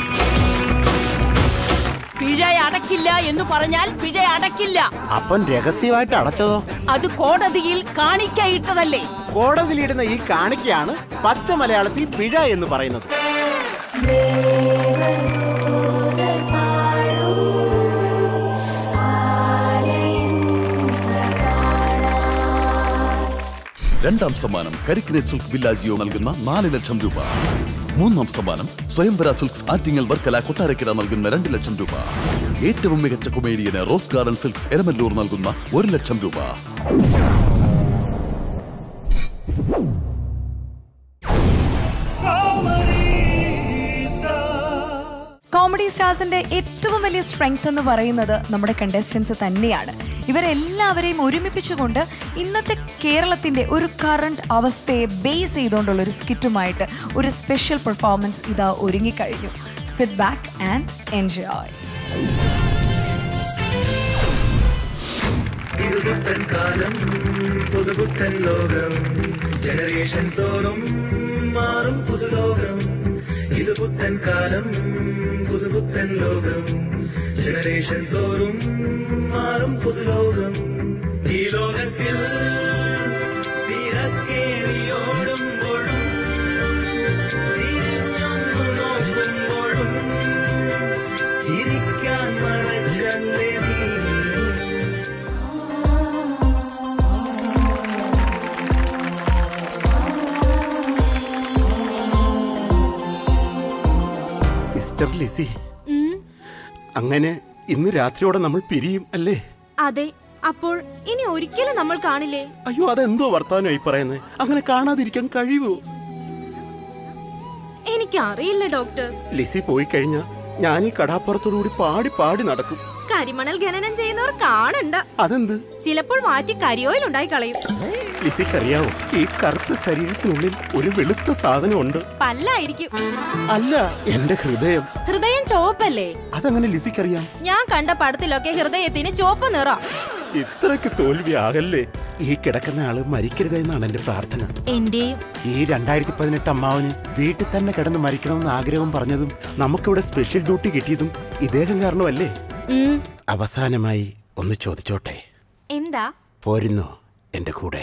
[SPEAKER 10] പിഴ അടക്കില്ല എന്ന് പറഞ്ഞാൽ പിഴ അടക്കില്ല
[SPEAKER 11] അപ്പം രഹസ്യമായിട്ട് അടച്ചതോ
[SPEAKER 10] അത് കോടതിയിൽ കാണിക്കയിട്ടതല്ലേ
[SPEAKER 11] കോടതിയിലിടുന്ന ഈ കാണിക്കയാണ് പച്ച മലയാളത്തിൽ പിഴ എന്ന് പറയുന്നത്
[SPEAKER 14] രണ്ടാം സമ്മാനം കരിക്കിനെ സിൽക്ക് വില്ലാജിയോ നൽകുന്ന നാല് ലക്ഷം രൂപ മൂന്നാം സമ്മാനം സ്വയംവര സിൽക്സ് ആറ്റിങ്ങൽ വർക്കല കൊട്ടാരക്കര നൽകുന്ന രണ്ട് ലക്ഷം രൂപ ഏറ്റവും മികച്ച കൊമേഡിയന് റോസ് ഗാർഡൻ സിൽക്സ് എരമല്ലൂർ നൽകുന്ന ഒരു ലക്ഷം രൂപ
[SPEAKER 2] കോമഡി സ്റ്റാർസിന്റെ ഏറ്റവും വലിയ സ്ട്രെങ്ത് എന്ന് പറയുന്നത് നമ്മുടെ കണ്ടസ്റ്റൻസ് തന്നെയാണ് ഇവരെല്ലാവരെയും ഒരുമിപ്പിച്ചുകൊണ്ട് ഇന്നത്തെ കേരളത്തിന്റെ ഒരു കറണ്ട് അവസ്ഥയെ ബേസ് ചെയ്തുകൊണ്ടുള്ള ഒരു സ്കിറ്റുമായിട്ട് ഒരു സ്പെഷ്യൽ പെർഫോമൻസ് ഇതാ ഒരുങ്ങിക്കഴിഞ്ഞു സിറ്റ് ബാക്ക് ആൻഡ് എൻജോയ്
[SPEAKER 17] പുതുപുത്തൻ കാലം പുതുപുത്തൻ ലോകം ജനറേഷൻ തോറും മാറും പുതുലോകം ഇത് പുത്തൻ കാലം പുതുപുത്തൻ ലോകം ജനറേഷൻ തോറും മാറും പുതുലോകം ഈ ലോകത്തിൽ തിരക്കേറിയോടുമ്പോഴും തിരിഞ്ഞൊന്നു നോക്കുമ്പോഴും ചിരിക്കാൻ മറക്കല്ലേ നീ
[SPEAKER 11] സിസ്റ്റർ ലിസി അങ്ങനെ ഇന്ന് രാത്രിയോടെ നമ്മൾ പിരിയും അല്ലേ
[SPEAKER 7] അതെ അപ്പോൾ ഇനി ഒരിക്കലും നമ്മൾ കാണില്ലേ
[SPEAKER 11] അയ്യോ അതെന്തോ വർത്താനമായി പറയുന്നത് അങ്ങനെ കാണാതിരിക്കാൻ കഴിയുമോ
[SPEAKER 7] എനിക്കറിയില്ല ഡോക്ടർ
[SPEAKER 11] ലിസി പോയി കഴിഞ്ഞാ ഞാൻ ഈ കടാപ്പുറത്തോടുകൂടി പാടി പാടി നടക്കും
[SPEAKER 7] കരിമണൽ ഖനനം ചെയ്യുന്നവർ കാണണ്ട
[SPEAKER 11] അതെന്ത്
[SPEAKER 7] ചിലപ്പോൾ മാറ്റി കരിയോയിൽ ഉണ്ടായി കളയും
[SPEAKER 11] ലിസിക്കറിയാവോ ഈ കറുത്ത ശരീരത്തിനുള്ളിൽ ഒരു വെളുത്ത സാധനമുണ്ട്
[SPEAKER 7] പല്ലായിരിക്കും
[SPEAKER 11] അല്ല എന്റെ ഹൃദയം
[SPEAKER 7] ഹൃദയം ചുവപ്പല്ലേ
[SPEAKER 11] അതെങ്ങനെ ലിസിക്കറിയാം
[SPEAKER 7] ഞാൻ കണ്ട പടത്തിലൊക്കെ ഹൃദയത്തിന് ചുവപ്പ് നിറം
[SPEAKER 11] ഇത്രയ്ക്ക് തോൽവി ആകല്ലേ ഈ കിടക്കുന്ന ആള് മരിക്കരുത് എന്നാണ് എന്റെ പ്രാർത്ഥന
[SPEAKER 7] എന്റെയും
[SPEAKER 11] ഈ രണ്ടായിരത്തി പതിനെട്ട് അമ്മാവന് വീട്ടിൽ തന്നെ കിടന്ന് മരിക്കണമെന്ന് ആഗ്രഹം പറഞ്ഞതും നമുക്കിവിടെ സ്പെഷ്യൽ ഡ്യൂട്ടി കിട്ടിയതും ഇദ്ദേഹം കാരണമല്ലേ
[SPEAKER 7] ഉം,
[SPEAKER 11] അവസാനമായി ഒന്ന് ചോദിച്ചോട്ടെ
[SPEAKER 7] എന്താ
[SPEAKER 11] പോരുന്നോ എന്റെ കൂടെ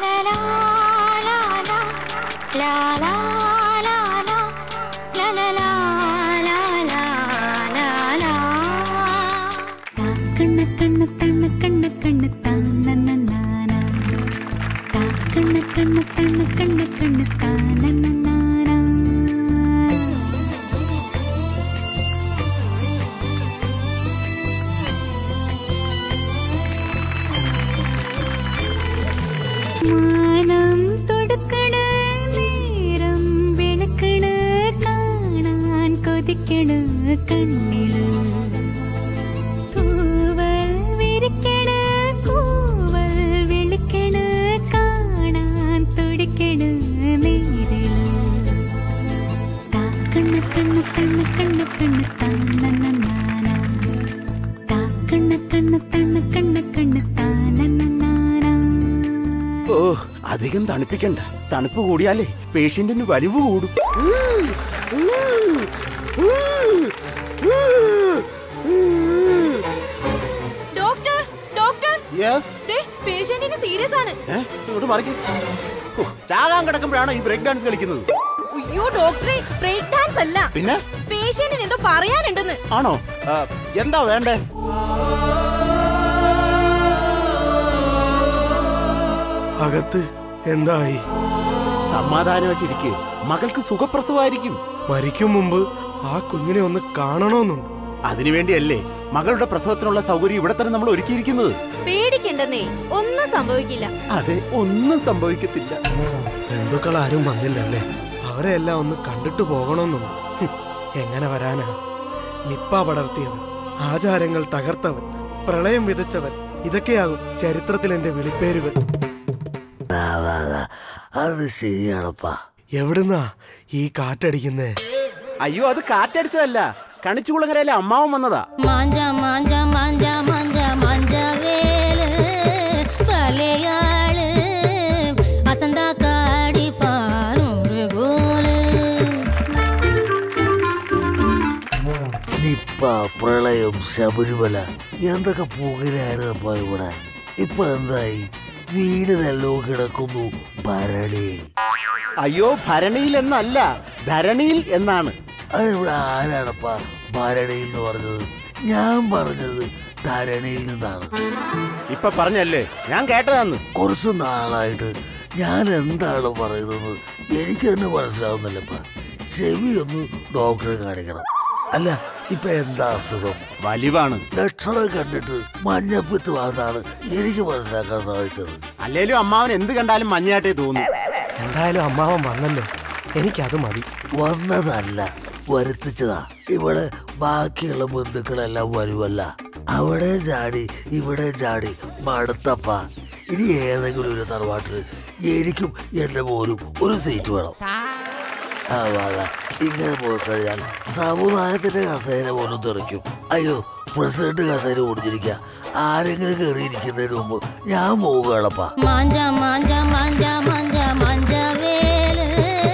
[SPEAKER 9] കണ്ണ കണ്ണ തണ്ണ കണ്ണ കണ്ണ താനനനാന. കണ്ണ കണ്ണ തണ്ണ കണ്ണ കണ്ണ താനനനാന. മാനം തൊടുക്കണ നേരം വിളക്കണ കാണാൻ കൊതിക്കണ കണ്ണില് തൂവൽ വിരിക്കണ കൂവൽ വിളിക്കണ കാണാൻ തുടിക്കണ നേരില് കണ്ണ കണ്ണ കണ്ണ കണ്ണ കണ്ണ താനനനാന കണ്ണ കണ്ണ തണ്ണ കണ്ണ കണ്ണ താനനനാന
[SPEAKER 11] ഓ അധികം തണുപ്പിക്കണ്ട തണുപ്പ് കൂടിയാലേ പേഷ്യന്റിന് വലിവ് കൂടും
[SPEAKER 7] ഡോക്ടർ ഡോക്ടർ
[SPEAKER 11] യെസ്
[SPEAKER 7] പേഷ്യന്റിന് സീരിയസ് ആണ്
[SPEAKER 11] ഇങ്ങോട്ട് മറിക്ക് ഓ, ചാകാൻ കിടക്കുമ്പോഴാണ് ഈ ബ്രേക്ക് ഡാൻസ് കളിക്കുന്നത്
[SPEAKER 7] അയ്യോ ഡോക്ടറെ ബ്രേക്ക് ഡാൻസ് അല്ല
[SPEAKER 11] പിന്നെ
[SPEAKER 7] പേഷ്യന്റിന് എന്തോ പറയാനുണ്ടെന്ന്
[SPEAKER 11] ആണോ ആ, എന്താ വേണ്ടേ
[SPEAKER 18] അകത്ത് എന്തായി
[SPEAKER 11] സമാധാനമായിട്ടിരിക്കെ മകൾക്ക് സുഖപ്രസവമായിരിക്കും
[SPEAKER 18] മരിക്കും മുമ്പ് ആ കുഞ്ഞിനെ ഒന്ന് കാണണമെന്നുണ്ട്
[SPEAKER 11] അതിനുവേണ്ടിയല്ലേ മകളുടെ പ്രസവത്തിനുള്ള സൗകര്യം ഇവിടെ തന്നെ നമ്മൾ ഒരുക്കിയിരിക്കുന്നത്
[SPEAKER 7] പേടിക്കണ്ടെന്നേ ഒന്നും സംഭവിക്കില്ല
[SPEAKER 11] അതെ ഒന്നും സംഭവിക്കത്തില്ല
[SPEAKER 18] ബന്ധുക്കൾ ആരും വന്നില്ലല്ലേ അവരെ എല്ലാം ഒന്ന് കണ്ടിട്ട് പോകണമെന്നുണ്ട് ഹും, എങ്ങനെ വരാനാ നിപ്പ പടർത്തിയവൻ ആചാരങ്ങൾ തകർത്തവൻ പ്രളയം വിതച്ചവൻ ഇതൊക്കെയാകും ചരിത്രത്തിൽ എന്റെ വിളിപ്പേരുകൾ
[SPEAKER 19] അത് ശരിയാണപ്പാ
[SPEAKER 18] എവിടുന്നാ ഈ കാറ്റടിക്കുന്നേ
[SPEAKER 11] അയ്യോ അത് കാറ്റടിച്ചതല്ല കണിച്ചുകുളങ്ങരയിലെ അമ്മാവൻ വന്നതാ
[SPEAKER 20] മാഞ്ച മാഞ്ച മാഞ്ച മാഞ്ച മാഞ്ച വേല് പലയാള് അസന്താ കാടി പാറൂറ് ഗോല്
[SPEAKER 19] നിപ്പ പ്രളയം ശബരിമല എന്തൊക്കെ പുകയിലായിരുന്നപ്പാ ഇവിടെ ഇപ്പൊ എന്തായി വീട് നല്ലോ കിടക്കുന്നു ഭരണിയിൽ
[SPEAKER 11] അയ്യോ ഭരണിയിൽ എന്നല്ല ധരണിയിൽ എന്നാണ്
[SPEAKER 19] അതിവിടെ ആരാണപ്പാ ഭരണിയിൽ എന്ന് പറഞ്ഞത് ഞാൻ പറഞ്ഞത് ധരണിയിൽ നിന്നാണ്
[SPEAKER 11] ഇപ്പൊ പറഞ്ഞല്ലേ ഞാൻ കേട്ടതാന്ന്
[SPEAKER 19] കുറച്ച് നാളായിട്ട് ഞാൻ എന്താണ് പറയുന്നത് എനിക്ക് തന്നെ മനസ്സിലാവുന്നില്ലപ്പാ ചെവി ഒന്ന് ഡോക്ടറെ കാണിക്കണം അല്ല ഇപ്പൊ എന്താ അസുഖം
[SPEAKER 11] വലിവാണ്
[SPEAKER 19] ലക്ഷണം കണ്ടിട്ട് മഞ്ഞപ്പിത്ത് വന്നാണ് എനിക്ക് മനസ്സിലാക്കാൻ സാധിച്ചത്
[SPEAKER 11] അല്ലേലും അമ്മാവൻ എന്ത് കണ്ടാലും മഞ്ഞയായിട്ടേ തോന്നും
[SPEAKER 18] എന്തായാലും അമ്മാവൻ വന്നല്ലോ എനിക്കത് മതി
[SPEAKER 19] വന്നതല്ല വരുത്തിച്ചതാ ഇവിടെ ബാക്കിയുള്ള ബന്ധുക്കളെല്ലാം വരുമല്ല അവിടെ ചാടി ഇവിടെ ചാടി മടുത്തപ്പ ഇനി ഏതെങ്കിലും ഒരു തറവാട്ടിൽ എനിക്കും എന്റെ മോനും ഒരു സീറ്റ് വേണം ആ വാഴ ഇങ്ങനെ പോയി കഴിഞ്ഞാൽ സമുദായത്തിന്റെ കസേര പോലും തെറിക്കും അയ്യോ പ്രസിഡന്റ് കസേര ഓടിച്ചിരിക്കുക ആരെങ്കിലും കയറിയിരിക്കുന്നതിന് മുമ്പ് ഞാൻ പോവുകയാണപ്പാ
[SPEAKER 20] മാഞ്ച മാഞ്ച മാഞ്ച മാഞ്ച മാഞ്ച വേല്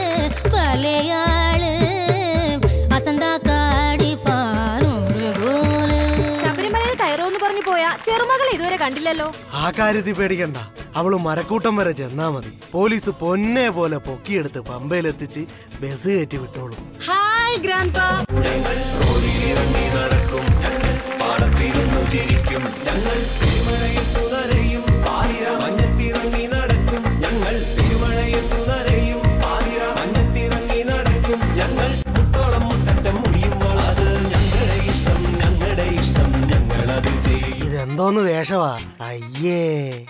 [SPEAKER 20] പലയാള് അസന്താ കാടി പാറൂറ് ഗോല്
[SPEAKER 7] ശബരിമലയിൽ കയറുമെന്ന് പറഞ്ഞു പോയാ ചെറുമകളെ ഇതുവരെ കണ്ടില്ലല്ലോ
[SPEAKER 18] ആ കാര്യത്തിൽ പേടിക്കണ്ട അവള് മരക്കൂട്ടം വരെ ചെന്നാ മതി പോലീസ് പൊന്നെ പോലെ പൊക്കിയെടുത്ത് പമ്പയിലെത്തിച്ച് ബസ് കയറ്റി വിട്ടോളും
[SPEAKER 10] ഹായ് ഗ്രാൻഡ്
[SPEAKER 17] റോഡിലിറങ്ങി നടക്കും ഞങ്ങൾ പാടത്തിരുന്നു ചിരിക്കും ഞങ്ങൾ പെരുമഴയത്തു നനയും പാതിര മഞ്ഞത്തിറങ്ങി നടക്കും ഞങ്ങൾ പെരുമഴയത്തു നനയും പാതിര മഞ്ഞത്തിറങ്ങി നടക്കും ഞങ്ങൾ മുട്ടോളം മുട്ടറ്റം മുടിയുമ്പോൾ അത് ഞങ്ങളുടെ ഇഷ്ടം ഞങ്ങളുടെ ഇഷ്ടം ഞങ്ങളത് ചെയ്യും
[SPEAKER 18] ഇതെന്തോന്ന് വേഷവാ അയ്യേ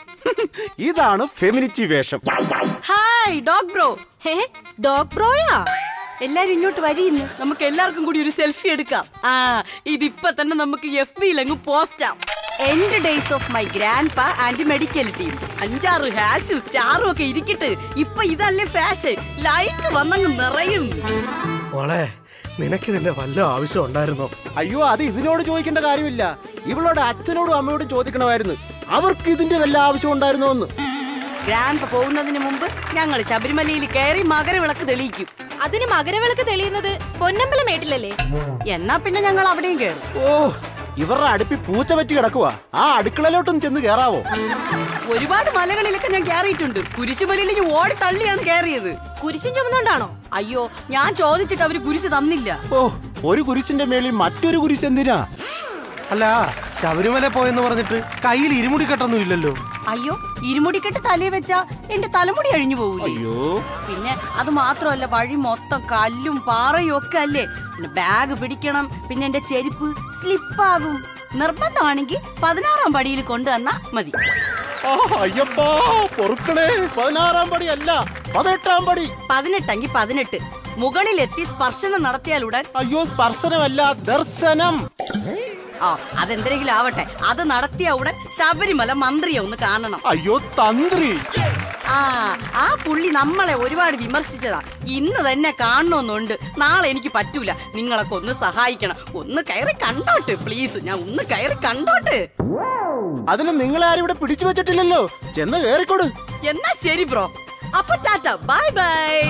[SPEAKER 11] ഇതാണ് ഫെമിനിറ്റി വേഷം
[SPEAKER 10] hi dog bro
[SPEAKER 7] hey dog ബ്രോയാ
[SPEAKER 10] എല്ലാരും ഇങ്ങോട്ട് വരിയിന്ന് നമുക്ക് എല്ലാവർക്കും കൂടി ഒരു സെൽഫി എടുക്കാം ആ ഇതിപ്പോ തന്നെ നമുക്ക് എഫ് ബിയിൽ അങ്ങ് പോസ്റ്റാം എന്റെ days of my grandpa and medical team അഞ്ചാറ് ഹാഷും സ്റ്റാറും ഒക്കെ ഇരിക്കട്ട് ഇപ്പൊ ഇതല്ലേ ഫാഷൻ ലൈക്ക് വന്നങ്ങ് നിറയും
[SPEAKER 18] മോളെ നിനക്ക് ഇതിന്റെ വല്ല ആവശ്യം ഉണ്ടായിരുന്നോ
[SPEAKER 11] അയ്യോ അത് ഇതിനോട് ചോദിക്കേണ്ട കാര്യമില്ല ഇവളോട് അച്ഛനോടും അമ്മയോടും ചോദിക്കണമായിരുന്നു അവർക്ക് ഇതിന്റെ വല്ല ആവശ്യം ഉണ്ടായിരുന്നോ എന്ന്
[SPEAKER 10] ഗ്രാൻഡ് പാ പോകുന്നതിന് മുമ്പ് ഞങ്ങൾ ശബരിമലയിൽ കയറി മകരവിളക്ക് തെളിയിക്കും
[SPEAKER 7] അതിന് മകരവിളക്ക് തെളിയുന്നത് പൊന്നമ്പലം മേട്ടിലല്ലേ
[SPEAKER 10] എന്നാ പിന്നെ ഞങ്ങൾ അവിടെയും കയറും
[SPEAKER 11] ഓ ഇവരുടെ അടുപ്പി പൂച്ച പറ്റി കിടക്കുവാ ആ അടുക്കളയിലോട്ടൊന്ന് ചെന്ന് കേറാവോ
[SPEAKER 10] ഒരുപാട് മലകളിലൊക്കെ ഞാൻ കയറിയിട്ടുണ്ട് കുരിശുമലയിൽ ഞാൻ ഓടി തള്ളിയാണ് കയറിയത്
[SPEAKER 7] കുരിശും ചുമന്നുകൊണ്ടാണോ
[SPEAKER 10] അയ്യോ ഞാൻ ചോദിച്ചിട്ട് അവര് കുരിശ് തന്നില്ല
[SPEAKER 11] ഓ ഒരു കുരിശിന്റെ മേളിൽ മറ്റൊരു കുരിശ് എന്തിനാ
[SPEAKER 18] അല്ല ശബരിമല പോയെന്ന് പറഞ്ഞിട്ട് കയ്യിൽ ഇരുമുടി കെട്ടൊന്നും ഇല്ലല്ലോ
[SPEAKER 10] അയ്യോ ഇരുമുടിക്കെട്ട് തലയിൽ വെച്ചാ എന്റെ തലമുടി അഴിഞ്ഞു പോകൂലേ
[SPEAKER 11] അയ്യോ
[SPEAKER 10] പിന്നെ അത് മാത്രമല്ല വഴി മൊത്തം കല്ലും പാറയും ഒക്കെ അല്ലേ പിന്നെ ബാഗ് പിടിക്കണം പിന്നെ എന്റെ ചെരുപ്പ് സ്ലിപ്പാകും നിർബന്ധമാണെങ്കിൽ പതിനാറാം പടിയിൽ കൊണ്ടുവന്നാ മതി
[SPEAKER 11] ആ, അയ്യപ്പാ പൊറുക്കളെ പതിനാറാം പടി അല്ല പതിനെട്ടാം പടി
[SPEAKER 10] പതിനെട്ടെങ്കിൽ പതിനെട്ട് മുകളിലെത്തി സ്പർശനം നടത്തിയാലുടൻ
[SPEAKER 11] അയ്യോ സ്പർശനമല്ല ദർശനം
[SPEAKER 10] ആ അതെന്തെങ്കിലും ആവട്ടെ അത് നടത്തിയ ഉടൻ ശബരിമല മന്ത്രിയെ ഒന്ന് കാണണം
[SPEAKER 11] അയ്യോ തന്ത്രി
[SPEAKER 10] ആ ആ പുള്ളി നമ്മളെ ഒരുപാട് വിമർശിച്ചതാ ഇന്ന് തന്നെ കാണണമെന്നുണ്ട് നാളെ എനിക്ക് പറ്റൂല നിങ്ങളൊക്കെ ഒന്ന് സഹായിക്കണം ഒന്ന് കയറി കണ്ടോട്ട് പ്ലീസ് ഞാൻ ഒന്ന് കയറി കണ്ടോട്ട്
[SPEAKER 11] അതിന് നിങ്ങളെ ആരും ഇവിടെ പിടിച്ചു വെച്ചിട്ടില്ലല്ലോ ചെന്ന് കേറിക്കൊടു
[SPEAKER 10] എന്നാ ശരി ബ്രോ അപ്പൊ ടാറ്റ ബൈ ബൈ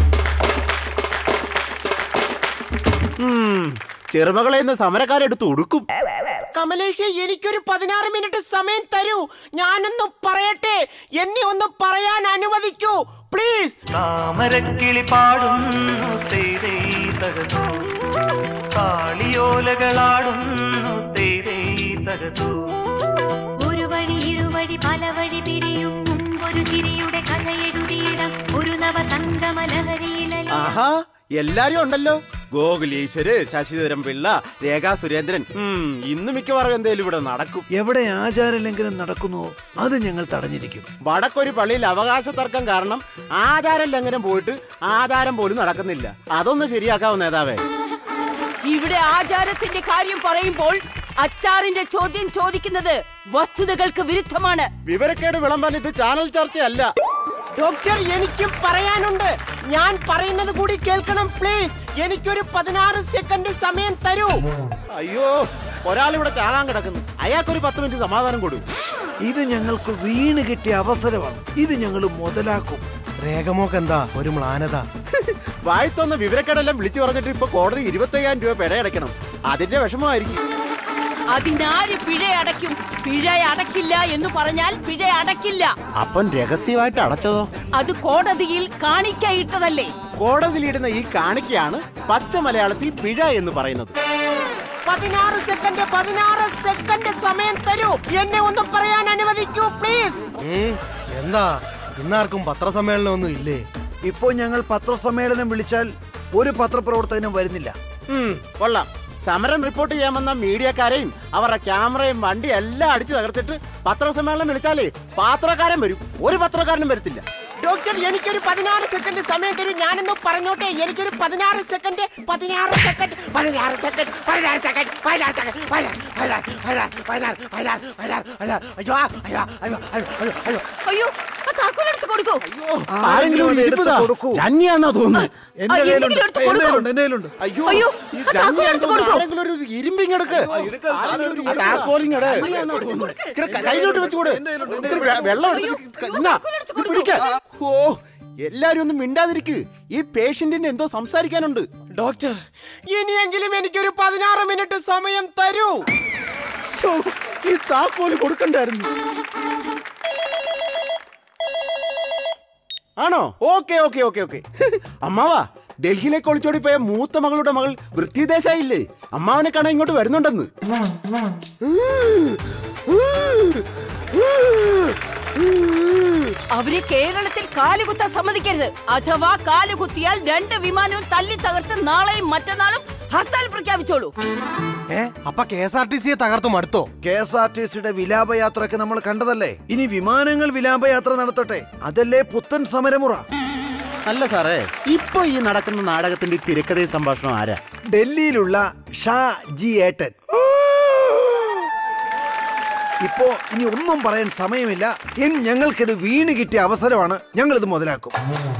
[SPEAKER 11] ഉം, ചെറുമകളെ ഇന്ന് സമരക്കാരെടുത്ത് ഉടുക്കും
[SPEAKER 12] കമലേഷ് എനിക്കൊരു പതിനാറ് മിനിറ്റ് സമയം തരൂ ഞാനൊന്ന് പറയട്ടെ എന്നെ ഒന്ന് പറയാൻ അനുവദിക്കൂ പ്ലീസ്
[SPEAKER 4] താമരക്കിളി പാടുന്നു തേരേ തകതു കാളിയോലകളാടുന്നു തേരേ തകതു
[SPEAKER 9] ഒരു വഴി ഇരുവഴി പല വഴി പിരിയും മുമ്പൊരു ചിരിയുടെ കഥയെഴുതിയിടം ഒരു നവസംഗമ ലഹരിയിലല്ല
[SPEAKER 11] ആഹാ എല്ലാരും ഉണ്ടല്ലോ ഗോകുലീശ്വര് ശശിധരൻ പിള്ള രേഖാ സുരേന്ദ്രൻ ഉം, ഇന്ന് മിക്കവാറും എന്തേലും ഇവിടെ നടക്കും
[SPEAKER 21] എവിടെ ആചാരലംഘനം നടക്കുന്നു അത് ഞങ്ങൾ തടഞ്ഞിരിക്കും
[SPEAKER 11] വടക്കൊരു പള്ളിയിൽ അവകാശ തർക്കം കാരണം ആചാരം ലംഘനം പോയിട്ട് ആചാരം പോലും നടക്കുന്നില്ല അതൊന്ന് ശരിയാക്കാവോ നേതാവേ
[SPEAKER 10] ഇവിടെ ആചാരത്തിന്റെ കാര്യം പറയുമ്പോൾ അച്ചാറിന്റെ ചോദ്യം ചോദിക്കുന്നത് വസ്തുതകൾക്ക് വിരുദ്ധമാണ്
[SPEAKER 11] വിവരക്കേട് വിളമ്പാൻ ഇത് ചാനൽ ചർച്ചയല്ല
[SPEAKER 12] ഡോക്ടർ എനിക്കും പറയാനുണ്ട് ഞാൻ പറയുന്നത് കൂടി കേൾക്കണം പ്ലീസ് എനിക്കൊരു പതിനാറ് സെക്കൻഡ് സമയം തരൂ
[SPEAKER 11] അയ്യോ ഒരാളിവിടെ ചാകാൻ കിടക്കുന്നു അയാൾക്കൊരു പത്ത് മിനിറ്റ് സമാധാനം കൊടു
[SPEAKER 21] ഇത് ഞങ്ങൾക്ക് വീണ് കിട്ടിയ അവസരമാണ് ഇത് ഞങ്ങൾ മുതലാക്കും
[SPEAKER 18] രേഖമോക്ക് എന്താ ഒരു മ്ലാനത
[SPEAKER 11] വാഴ്ത്തൊന്ന വിവരക്കേടെല്ലാം വിളിച്ചു പറഞ്ഞിട്ട് ഇപ്പൊ കോടതി ഇരുപത്തയ്യായിരം രൂപ പിഴയടയ്ക്കണം അതിന്റെ വിഷമമായിരിക്കും
[SPEAKER 10] അതിനാര് പിഴ അടയ്ക്കും പിഴ അടക്കില്ല എന്ന് പറഞ്ഞാൽ പിഴ അടക്കില്ല
[SPEAKER 11] അപ്പം രഹസ്യമായിട്ട് അടച്ചതോ
[SPEAKER 10] അത് കോടതിയിൽ കാണിക്കയിട്ടതല്ലേ
[SPEAKER 11] കോടതിയിലിടുന്ന ഈ കാണിക്കയാണ് പച്ച മലയാളത്തിൽ പിഴ എന്ന് പറയുന്നത്
[SPEAKER 12] പതിനാറ് സെക്കൻഡ് പതിനാറ് സെക്കൻഡ് സമയം തരൂ എന്നെ ഒന്ന് പറയാൻ അനുവദിക്കൂ പ്ലീസ്
[SPEAKER 18] ഉം, എന്താ ഇന്നാർക്കും പത്രസമ്മേളനം ഒന്നും ഇല്ലേ
[SPEAKER 21] ഇപ്പോ ഞങ്ങൾ പത്രസമ്മേളനം വിളിച്ചാൽ ഒരു പത്രപ്രവർത്തകനും വരുന്നില്ല
[SPEAKER 11] ഉം, കൊള്ളാം സമരം റിപ്പോർട്ട് ചെയ്യാൻ വന്ന മീഡിയക്കാരെയും അവരുടെ ക്യാമറയും വണ്ടി എല്ലാം അടിച്ചു തകർത്തിട്ട് പത്രസമ്മേളനം വിളിച്ചാലേ പത്രക്കാരൻ വരും ഒരു പത്രക്കാരനും വരത്തില്ല
[SPEAKER 12] ഡോക്ടർ എനിക്കൊരു പതിനാറ് സെക്കൻഡ് സമയം തരൂ ഞാനൊന്ന് പറഞ്ഞോട്ടെ എനിക്കൊരു പതിനാറ് സെക്കൻഡ് പതിനാറ് സെക്കൻഡ് പതിനാറ് സെക്കൻഡ് പതിനാറ് സെക്കൻഡ് പതിനാറ് സെക്കൻഡ് പതിനാറ് പതിനാറ് പതിനാറ് പതിനാറ് പതിനാറ് പതിനാറ് പതിനാറ് അയ്യോ അയ്യോ അയ്യോ അയ്യോ അയ്യോ
[SPEAKER 10] അയ്യോ ആ താക്കോലെടുത്ത് കൊടുക്കൂ
[SPEAKER 11] ആരെങ്കിലും ഒരു ഇടിപ്പുതാ. ജന്യാന്നാ തോന്നുന്നു
[SPEAKER 10] എന്റെ ആ, കയ്യിലുണ്ട്. എന്തെങ്കിലും എടുത്ത് കൊടുക്കൂ.
[SPEAKER 11] എന്റെ കയ്യിലുണ്ട്. അയ്യോ
[SPEAKER 10] അയ്യോ,
[SPEAKER 11] ഈ
[SPEAKER 10] ആ താക്കോൽ
[SPEAKER 11] ജന്യാന്ന്
[SPEAKER 10] എടുത്ത്
[SPEAKER 11] തോന്നുന്നു.
[SPEAKER 10] കൊടുക്കൂ.
[SPEAKER 11] ആരെങ്കിലും ഒരു ഇരുമ്പിങ് എടുക്ക് ആ താക്കോലിങ്ങട്. ഇങ്ങട് കയ്യിലോട്ട് വെച്ചുകൂടെ ഇത്തിരി വെ- വെള്ളം എടുത്തിട്ട് ഇന്നാ, ഇത് പിടിക്ക. ഓ എല്ലാരും ഒന്നും മിണ്ടാതിരിക്ക് ഈ പേഷ്യന്റിന് എന്തോ സംസാരിക്കാനുണ്ട്
[SPEAKER 12] ഡോക്ടർ ഇനിയെങ്കിലും എനിക്കൊരു പതിനാറ് മിനിറ്റ് സമയം തരൂ
[SPEAKER 11] ശ്ശോ, ഈ താക്കോല് കൊടുക്കണ്ടായിരുന്നു ആണോ ഓക്കെ ഓക്കെ ഓക്കെ ഓക്കെ അമ്മാവാ ഡൽഹിയിലേക്ക് ഒളിച്ചോടി പോയ മൂത്ത മകളുടെ മകൾ വൃത്തി ദേശായില്ലേ അമ്മാവനെ കാണാൻ ഇങ്ങോട്ട് വരുന്നുണ്ടെന്ന്
[SPEAKER 10] അവരെ കേരളത്തിൽ കാലുകുത്താൻ സമ്മതിക്കരുത് അഥവാ കാലുകുത്തിയാൽ രണ്ട് വിമാനവും തല്ലി തകർത്ത് നാളെയും മറ്റന്നാളും ഹർത്താൽ പ്രഖ്യാപിച്ചോളൂ
[SPEAKER 18] ഏ അപ്പൊ കെ എസ് ആർ ടി സിയെ തകർത്തു മടുത്തോ
[SPEAKER 21] കെ എസ് ആർ ടി സിയുടെ വിലാപയാത്രയൊക്കെ നമ്മൾ കണ്ടതല്ലേ ഇനി വിമാനങ്ങൾ വിലാപയാത്ര നടത്തട്ടെ അതല്ലേ പുത്തൻ സമരമുറ
[SPEAKER 11] അല്ല സാറേ ഇപ്പൊ ഈ നടക്കുന്ന നാടകത്തിന്റെ ഈ തിരക്കഥയും സംഭാഷണം ആരാ
[SPEAKER 21] ഡൽഹിയിലുള്ള ഷാ ജി ഏട്ടൻ ഇപ്പോ ഇനി ഒന്നും പറയാൻ സമയമില്ല ഇനി ഞങ്ങൾക്കിത് വീണ് കിട്ടിയ അവസരമാണ് ഞങ്ങളിത് മുതലാക്കും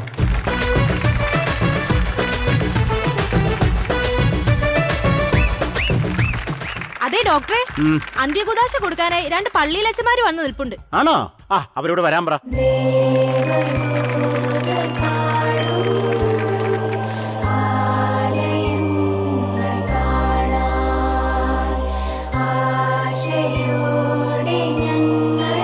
[SPEAKER 7] അതെ ഡോക്ടറെ
[SPEAKER 11] ഉം.
[SPEAKER 7] അന്ത്യകുദാശ കൊടുക്കാനായി രണ്ട് പള്ളിയിലച്ചമാര് വന്ന് നിൽപ്പുണ്ട്
[SPEAKER 11] ആണോ ആ അവരോട് വരാൻ പറ
[SPEAKER 9] ആശയോടെ ഞങ്ങൾ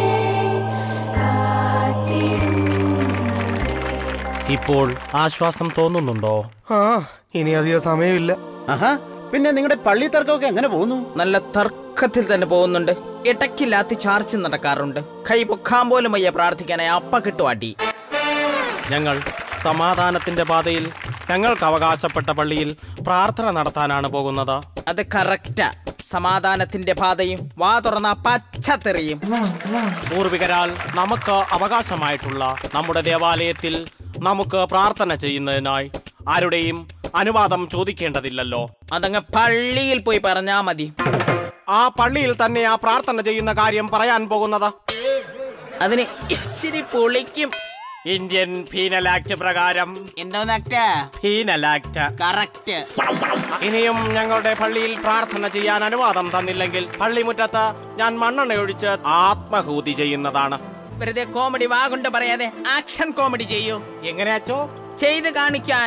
[SPEAKER 22] ഇപ്പോൾ ആശ്വാസം തോന്നുന്നുണ്ടോ
[SPEAKER 18] ആ ഇനി അധികം സമയമില്ല
[SPEAKER 11] ആഹാ പിന്നെ നിങ്ങളുടെ പള്ളി തർക്കമൊക്കെ എങ്ങനെ പോകുന്നു
[SPEAKER 23] നല്ല തർക്കത്തിൽ തന്നെ പോകുന്നുണ്ട് ഇടയ്ക്കില്ലാത്ത ചാർച്ച നടക്കാറുണ്ട് കൈ പൊക്കാൻ പോലും വയ്യ പ്രാർത്ഥിക്കാനായി അപ്പ കിട്ടുവാട്ടി
[SPEAKER 22] ഞങ്ങൾ സമാധാനത്തിന്റെ പാതയിൽ ഞങ്ങൾക്ക് അവകാശപ്പെട്ട പള്ളിയിൽ പ്രാർത്ഥന നടത്താനാണ് പോകുന്നത്
[SPEAKER 23] അത് കറക്റ്റാ സമാധാനത്തിന്റെ പാതയും വാ തുറന്ന പച്ചത്തെറിയും
[SPEAKER 22] പൂർവികരാൽ നമുക്ക് അവകാശമായിട്ടുള്ള നമ്മുടെ ദേവാലയത്തിൽ നമുക്ക് പ്രാർത്ഥന ചെയ്യുന്നതിനായി ആരുടെയും അനുവാദം ചോദിക്കേണ്ടതില്ലല്ലോ
[SPEAKER 23] അതങ്ങ് പള്ളിയിൽ പോയി പറഞ്ഞാ മതി
[SPEAKER 22] ആ പള്ളിയിൽ തന്നെ ആ പ്രാർത്ഥന ചെയ്യുന്ന കാര്യം പറയാൻ പോകുന്നത്
[SPEAKER 23] അതിന് ഇച്ചിരി പൊളിക്കും
[SPEAKER 22] ഇന്ത്യൻ പീനൽ ആക്ട് പ്രകാരം
[SPEAKER 23] എന്തോന്ന് ആക്ട്
[SPEAKER 22] പീനൽ ആക്ട്
[SPEAKER 23] കറക്റ്റ്
[SPEAKER 22] ഇനിയും ഞങ്ങളുടെ പള്ളിയിൽ പ്രാർത്ഥന ചെയ്യാൻ അനുവാദം തന്നില്ലെങ്കിൽ പള്ളിമുറ്റത്ത് ഞാൻ മണ്ണെണ്ണ ഒഴിച്ച് ആത്മഹൂതി ചെയ്യുന്നതാണ്
[SPEAKER 23] വെറുതെ കോമഡി വാഗുണ്ട് പറയാതെ ആക്ഷൻ കോമഡി ചെയ്യൂ
[SPEAKER 22] എങ്ങനെയാച്ചോ
[SPEAKER 23] ചെയ്ത് കാണിക്കാൻ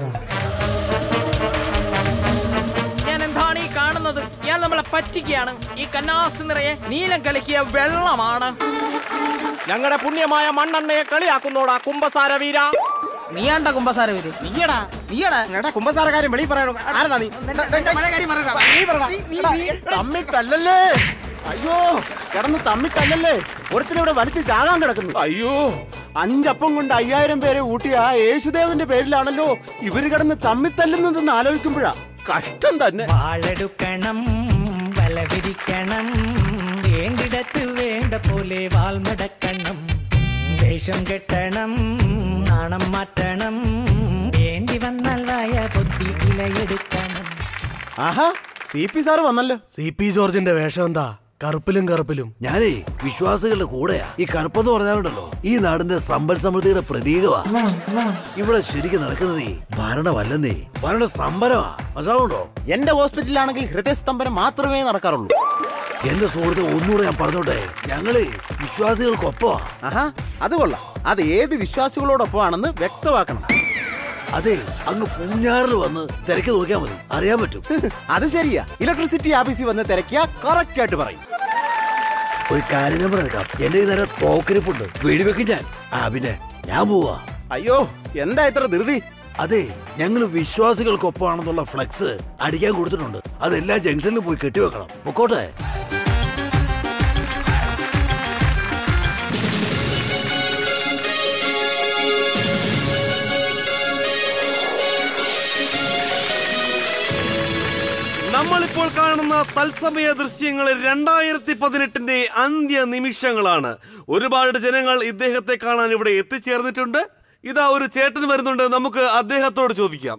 [SPEAKER 23] ഞാൻ എന്താണ് ഈ കാണുന്നത് ഇയാൾ നമ്മളെ പറ്റിക്കുകയാണ് ഈ കന്നാസ് നിറയെ നീലം കലക്കിയ വെള്ളമാണ്
[SPEAKER 22] ഞങ്ങളുടെ പുണ്യമായ മണ്ണെണ്ണയെ കളിയാക്കുന്നോടാ കുംഭസാര വീര
[SPEAKER 23] നീയാണ്ട കുമ്പസാര വീര്
[SPEAKER 22] നീയടാ
[SPEAKER 23] നീയടാ
[SPEAKER 22] എടാ കുംഭസാരക്കാരൻ വെളി പറയണോ ആരടാ നീ നീ പറടാ. എടാ,
[SPEAKER 11] തമ്മി തല്ലല്ലേ അയ്യോ കിടന്ന് തമ്മി തല്ലല്ലേ ഒരുത്തിനിവിടെ വലിച്ചു ചാകാൻ കിടക്കുന്നു അയ്യോ അഞ്ചപ്പം കൊണ്ട് അയ്യായിരം പേരെ ഊട്ടിയ ആ യേശുദേവന്റെ പേരിലാണല്ലോ ഇവര് കിടന്ന് തമ്മി തല്ലുന്നതെന്ന് ആലോചിക്കുമ്പോഴാ കഷ്ടം തന്നെ
[SPEAKER 1] വാളെടുക്കണം വല വിരിക്കണം വേണ്ടിടത്ത് വേണ്ട പോലെ വാൾമടക്കണം വേഷം കെട്ടണം നാണം മാറ്റണം വേണ്ടി വന്നാൽ വായ പൊത്തി ഇലയെടുക്കണം
[SPEAKER 11] ആഹാ സി പി സാറ് വന്നല്ലോ
[SPEAKER 18] സി പി ജോർജിന്റെ വേഷം എന്താ കറുപ്പിലും കറുപ്പിലും
[SPEAKER 19] ഞാനേ വിശ്വാസികളുടെ കൂടെയാ ഈ കറുപ്പെന്ന് പറഞ്ഞാലുണ്ടല്ലോ ഈ നാടിന്റെ സമ്പൽ സമൃദ്ധിയുടെ പ്രതീകമാ ഇവിടെ ശരിക്കും നടക്കുന്നതേ ഭരണമല്ലെന്നേ ഭരണ സംഭരമാ മനസ്സിലാവുണ്ടോ
[SPEAKER 11] എന്റെ ഹോസ്പിറ്റലിലാണെങ്കിൽ ഹൃദയസ്തംഭനം മാത്രമേ നടക്കാറുള്ളൂ
[SPEAKER 19] എന്റെ സുഹൃത്ത് ഒന്നുകൂടെ ഞാൻ പറഞ്ഞോട്ടെ ഞങ്ങള് വിശ്വാസികൾക്കൊപ്പമാ
[SPEAKER 11] ആഹാ അത് കൊള്ളാം അത് ഏത് വിശ്വാസികളോടൊപ്പമാണെന്ന് വ്യക്തമാക്കണം
[SPEAKER 19] അതെ അങ്ങ് പൂഞ്ഞാറിൽ വന്ന് തിരക്ക് നോക്കിയാൽ മതി അറിയാൻ പറ്റും
[SPEAKER 11] അത് ശരിയാ ഇലക്ട്രിസിറ്റി ഓഫീസിൽ വന്ന് തിരക്കിയ കറക്റ്റ് ആയിട്ട് പറയും
[SPEAKER 19] ഒരു കാര്യം ഞാൻ പറഞ്ഞേക്കാം എന്റെ ഈ നേരം തോക്കിരിപ്പുണ്ട് വെടിവെക്കും ഞാൻ ആ പിന്നെ ഞാൻ പോവാ
[SPEAKER 11] അയ്യോ എന്താ ഇത്ര ധൃതി
[SPEAKER 19] അതെ ഞങ്ങൾ വിശ്വാസികൾക്കൊപ്പമാണെന്നുള്ള ഫ്ലെക്സ് അടിക്കാൻ കൊടുത്തിട്ടുണ്ട് അതെല്ലാ ജംഗ്ഷനിലും പോയി കെട്ടിവെക്കണം പൊക്കോട്ടെ
[SPEAKER 5] നമ്മളിപ്പോൾ കാണുന്ന തത്സമയ ദൃശ്യങ്ങൾ രണ്ടായിരത്തി പതിനെട്ടിന്റെ അന്ത്യ നിമിഷങ്ങളാണ് ഒരുപാട് ജനങ്ങൾ ഇദ്ദേഹത്തെ കാണാൻ ഇവിടെ എത്തിച്ചേർന്നിട്ടുണ്ട് ഇതാ ഒരു ചേട്ടൻ വരുന്നുണ്ട് നമുക്ക് അദ്ദേഹത്തോട് ചോദിക്കാം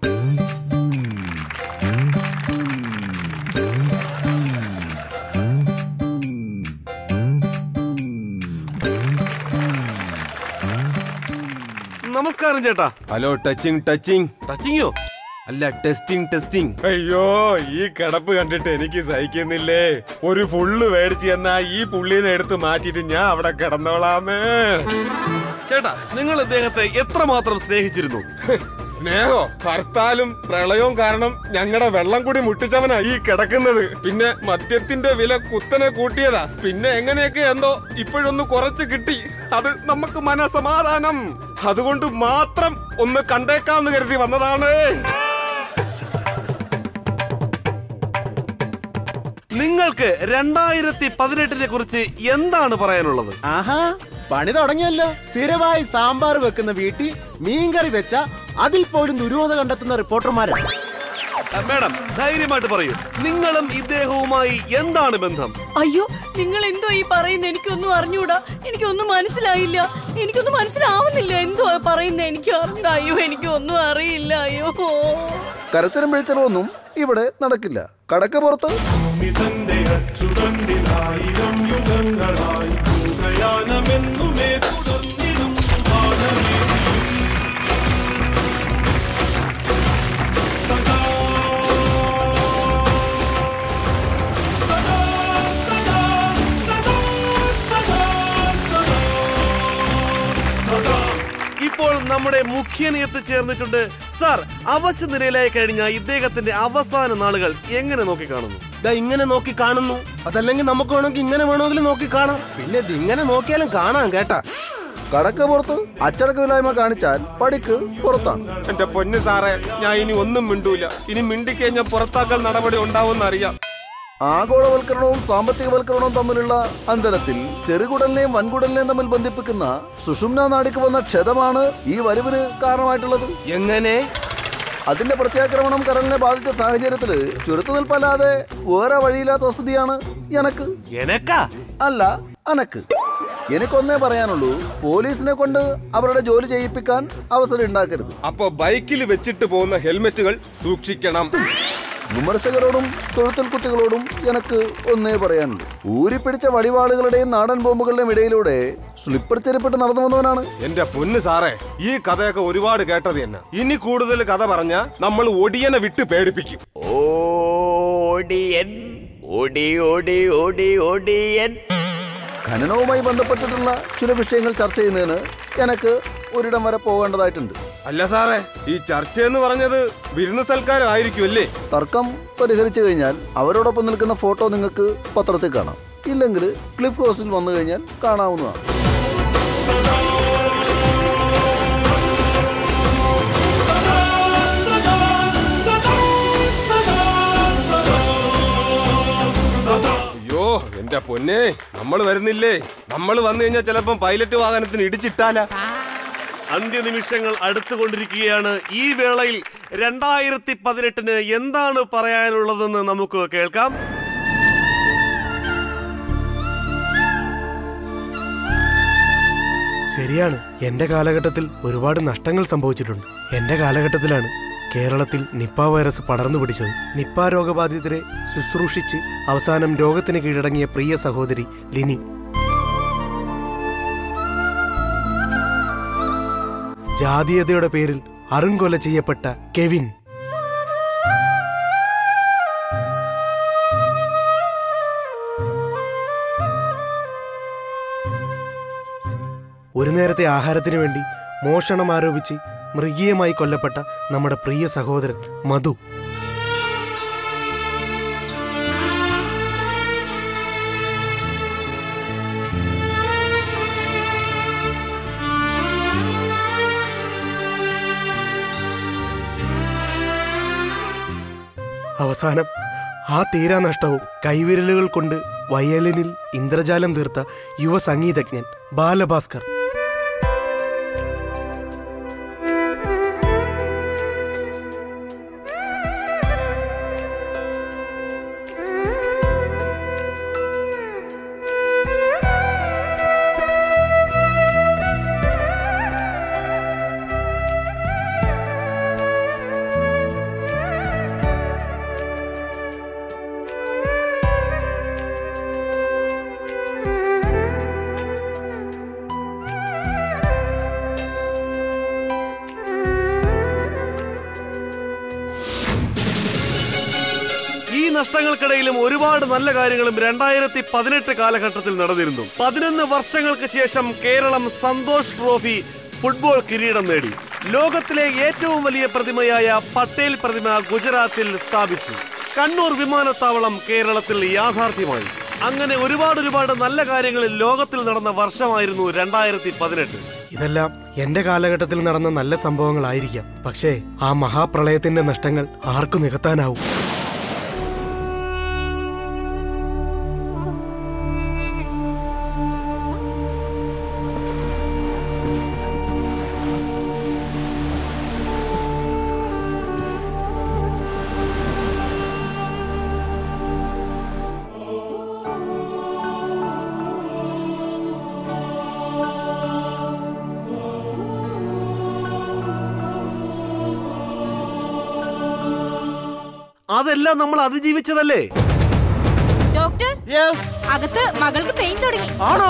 [SPEAKER 5] നമസ്കാരം ചേട്ടാ
[SPEAKER 8] ഹലോ ടച്ചിങ് ടച്ചിങ്
[SPEAKER 5] ടച്ചിങ്ങോ
[SPEAKER 8] അല്ല ടെസ്റ്റിംഗ് ടെസ്റ്റിംഗ് അയ്യോ ഈ കിടപ്പ് കണ്ടിട്ട് എനിക്ക് സഹിക്കുന്നില്ലേ ഒരു ഫുള്ള് മേടിച്ച് എന്നാ ഈ പുള്ളിനെ എടുത്ത് മാറ്റിയിട്ട് ഞാൻ അവിടെ കിടന്നോളാമേ
[SPEAKER 5] ചേട്ടാ നിങ്ങൾ ഇദ്ദേഹത്തെ എത്രമാത്രം സ്നേഹിച്ചിരുന്നു
[SPEAKER 8] സ്നേഹോ ഹർത്താലും പ്രളയവും കാരണം ഞങ്ങളുടെ വെള്ളം കൂടി മുട്ടിച്ചവനാ ഈ കിടക്കുന്നത് പിന്നെ മദ്യത്തിന്റെ വില കുത്തനെ കൂട്ടിയതാ പിന്നെ എങ്ങനെയൊക്കെ എന്തോ ഇപ്പോഴൊന്ന് കുറച്ച് കിട്ടി അത് നമുക്ക് മനസമാധാനം അതുകൊണ്ട് മാത്രം ഒന്ന് കണ്ടേക്കാന്ന് കരുതി വന്നതാണ്
[SPEAKER 5] നിങ്ങൾക്ക് രണ്ടായിരത്തി പതിനെട്ടിനെ കുറിച്ച് എന്താണ് പറയാനുള്ളത്
[SPEAKER 11] ആഹാ പണി തുടങ്ങിയല്ലോ സ്ഥിരമായി സാമ്പാർ വെക്കുന്ന വീട്ടിൽ മീൻകറി വെച്ച അതിൽ പോലും ദുരൂഹത കണ്ടെത്തുന്ന റിപ്പോർട്ടർമാരാ
[SPEAKER 5] മാഡം ധൈര്യമായിട്ട് പറയൂ നിങ്ങളും ഇദ്ദേഹവുമായി എന്താണ് ബന്ധം
[SPEAKER 10] അയ്യോ നിങ്ങൾ എന്തോ ഈ പറയുന്നത് എനിക്കൊന്നും അറിഞ്ഞൂടാ എനിക്കൊന്നും മനസ്സിലായില്ല എനിക്കൊന്നും മനസ്സിലാവുന്നില്ല എന്തോ പറയുന്നത് എനിക്ക് അറിഞ്ഞൂടാ അയ്യോ എനിക്കൊന്നും അറിയില്ല അയ്യോ
[SPEAKER 21] കരച്ചലും പിഴിച്ചലും ഒന്നും ഇവിടെ നടക്കില്ല കടക്ക് പുറത്ത്
[SPEAKER 13] തന്റെ അച്ചുതണ്ടിലായിരം യുഗങ്ങളായി യാനമെന്നുമേ തുടർന്നിടും സദാ
[SPEAKER 5] ഇപ്പോൾ നമ്മുടെ മുഖ്യൻ എത്തിച്ചേർന്നിട്ടുണ്ട് സാർ അവശ നിലയിലായി കഴിഞ്ഞ ഇദ്ദേഹത്തിന്റെ അവസാന നാളുകൾ എങ്ങനെ നോക്കി കാണുന്നു
[SPEAKER 8] ദാ ഇങ്ങനെ നോക്കി കാണുന്നു അതല്ലെങ്കിൽ നമുക്ക് വേണമെങ്കിൽ ഇങ്ങനെ വേണമെങ്കിലും നോക്കി കാണാം പിന്നെ ഇത് ഇങ്ങനെ നോക്കിയാലും കാണാം കേട്ടാ
[SPEAKER 21] കടക്ക് പുറത്ത് അച്ചടക്കമില്ലായ്മ കാണിച്ചാൽ പടിക്ക് പുറത്താണ്
[SPEAKER 8] എന്റെ പൊന്ന് സാറേ ഞാൻ ഇനി ഒന്നും മിണ്ടൂല ഇനി മിണ്ടിക്കഴിഞ്ഞാൽ പുറത്താക്കൽ നടപടി ഉണ്ടാവുമെന്ന് അറിയാം
[SPEAKER 21] ആഗോളവൽക്കരണവും സാമ്പത്തികവൽക്കരണവും തമ്മിലുള്ള അന്തരത്തിൽ ചെറുകുടലിനെയും വൻകുടലിനെയും തമ്മിൽ ബന്ധിപ്പിക്കുന്ന സുഷുമ്ന നാടിക്ക് വന്ന ക്ഷതമാണ് ഈ വരവിന് കാരണമായിട്ടുള്ളത്
[SPEAKER 8] എങ്ങനെ
[SPEAKER 21] അതിന്റെ പ്രത്യാക്രമണം കരളിനെ ബാധിച്ച സാഹചര്യത്തില് ചുരുത്തുനിൽപ്പല്ലാതെ വേറെ വഴിയില്ലാത്ത സ്ഥിതിയാണ് എനക്ക്
[SPEAKER 5] എനക്കാ
[SPEAKER 21] അല്ല അനക്ക് എനിക്കൊന്നേ പറയാനുള്ളൂ പോലീസിനെ കൊണ്ട് അവരുടെ ജോലി ചെയ്യിപ്പിക്കാൻ അവസരം ഉണ്ടാക്കരുത്
[SPEAKER 8] അപ്പൊ ബൈക്കിൽ വെച്ചിട്ട് പോകുന്ന ഹെൽമെറ്റുകൾ സൂക്ഷിക്കണം
[SPEAKER 21] വിമർശകരോടും തൊഴുത്തൽ കുട്ടികളോടും എനക്ക് ഒന്നേ പറയാനുള്ളൂ ഊരിപ്പിടിച്ച വടിവാളുകളുടെയും നാടൻ ബോംബുകളുടെയും ഇടയിലൂടെ സ്ലിപ്പർ ചെരുപ്പിട്ട് നടന്നു വന്നവനാണ്
[SPEAKER 8] എന്റെ പൊന്ന് സാറേ ഈ കഥയൊക്കെ ഒരുപാട് കേട്ടത് തന്നെ ഇനി കൂടുതൽ കഥ പറഞ്ഞ നമ്മൾ ഒടിയനെ വിട്ട് പേടിപ്പിക്കും
[SPEAKER 19] ഓടിയൻ ഓടി ഓടി ഓടി ഓടിയൻ
[SPEAKER 21] ഖനനവുമായി ബന്ധപ്പെട്ടിട്ടുള്ള ചില വിഷയങ്ങൾ ചർച്ച ചെയ്യുന്നതിന് എനക്ക് ഒരിടം വരെ പോകേണ്ടതായിട്ടുണ്ട്
[SPEAKER 8] അല്ല സാറേ ഈ ചർച്ച എന്ന് പറഞ്ഞത് വിരുന്ന് സൽക്കാരം ആയിരിക്കും അല്ലേ
[SPEAKER 21] തർക്കം പരിഹരിച്ചു കഴിഞ്ഞാൽ അവരോടൊപ്പം നിൽക്കുന്ന ഫോട്ടോ നിങ്ങൾക്ക് പത്രത്തിൽ കാണാം ഇല്ലെങ്കിൽ ക്ലിഫ് ഹൗസിൽ വന്നു കഴിഞ്ഞാൽ കാണാവുന്നതാണ്
[SPEAKER 8] അയ്യോ എന്റെ പൊന്നെ നമ്മൾ വരുന്നില്ലേ നമ്മൾ വന്നു കഴിഞ്ഞാൽ ചിലപ്പം പൈലറ്റ് വാഹനത്തിന് ഇടിച്ചിട്ടാലാ
[SPEAKER 5] അന്ത്യനിമിഷങ്ങൾ അടുത്തുകൊണ്ടിരിക്കുകയാണ് ഈ വേളയിൽ രണ്ടായിരത്തി പതിനെട്ടിന് എന്താണ് പറയാനുള്ളതെന്ന് നമുക്ക് കേൾക്കാം
[SPEAKER 18] ശരിയാണ് എന്റെ കാലഘട്ടത്തിൽ ഒരുപാട് നഷ്ടങ്ങൾ സംഭവിച്ചിട്ടുണ്ട് എന്റെ കാലഘട്ടത്തിലാണ് കേരളത്തിൽ നിപ്പ വൈറസ് പടർന്നു പിടിച്ചത് നിപ്പ രോഗബാധിതരെ ശുശ്രൂഷിച്ച് അവസാനം രോഗത്തിന് കീഴടങ്ങിയ പ്രിയ സഹോദരി ലിനി ജാതീയതയുടെ പേരിൽ അറുങ്കൊല ചെയ്യപ്പെട്ട കെവിൻ ഒരു നേരത്തെ ആഹാരത്തിന് വേണ്ടി മോഷണം ആരോപിച്ച് മൃഗീയമായി കൊല്ലപ്പെട്ട നമ്മുടെ പ്രിയ സഹോദരൻ മധു അവസാനം ആ തീരാനഷ്ടവും കൈവിരലുകൾ കൊണ്ട് വയലിനിൽ ഇന്ദ്രജാലം തീർത്ത യുവ സംഗീതജ്ഞൻ ബാലഭാസ്കർ
[SPEAKER 5] ഈ നഷ്ടങ്ങൾക്കിടയിലും ഒരുപാട് നല്ല കാര്യങ്ങളും രണ്ടായിരത്തി പതിനെട്ട് കാലഘട്ടത്തിൽ നടന്നിരുന്നു പതിനൊന്ന് വർഷങ്ങൾക്ക് ശേഷം കേരളം സന്തോഷ് ട്രോഫി ഫുട്ബോൾ കിരീടം നേടി ലോകത്തിലെ ഏറ്റവും വലിയ പ്രതിമയായ പട്ടേൽ പ്രതിമ ഗുജറാത്തിൽ സ്ഥാപിച്ചു കണ്ണൂർ വിമാനത്താവളം കേരളത്തിൽ യാഥാർത്ഥ്യമായി അങ്ങനെ ഒരുപാട് ഒരുപാട് നല്ല കാര്യങ്ങൾ ലോകത്തിൽ നടന്ന വർഷമായിരുന്നു രണ്ടായിരത്തി പതിനെട്ട്
[SPEAKER 18] ഇതെല്ലാം എന്റെ കാലഘട്ടത്തിൽ നടന്ന നല്ല സംഭവങ്ങളായിരിക്കാം പക്ഷേ ആ മഹാപ്രളയത്തിന്റെ നഷ്ടങ്ങൾ ആർക്കു നികത്താനാവും
[SPEAKER 5] അതെല്ലാം നമ്മൾ അതിജീവിച്ചതല്ലേ
[SPEAKER 3] ഡോക്ടർ അകത്ത് മകൾക്ക് പെയിൻ തുടങ്ങി
[SPEAKER 18] ആണോ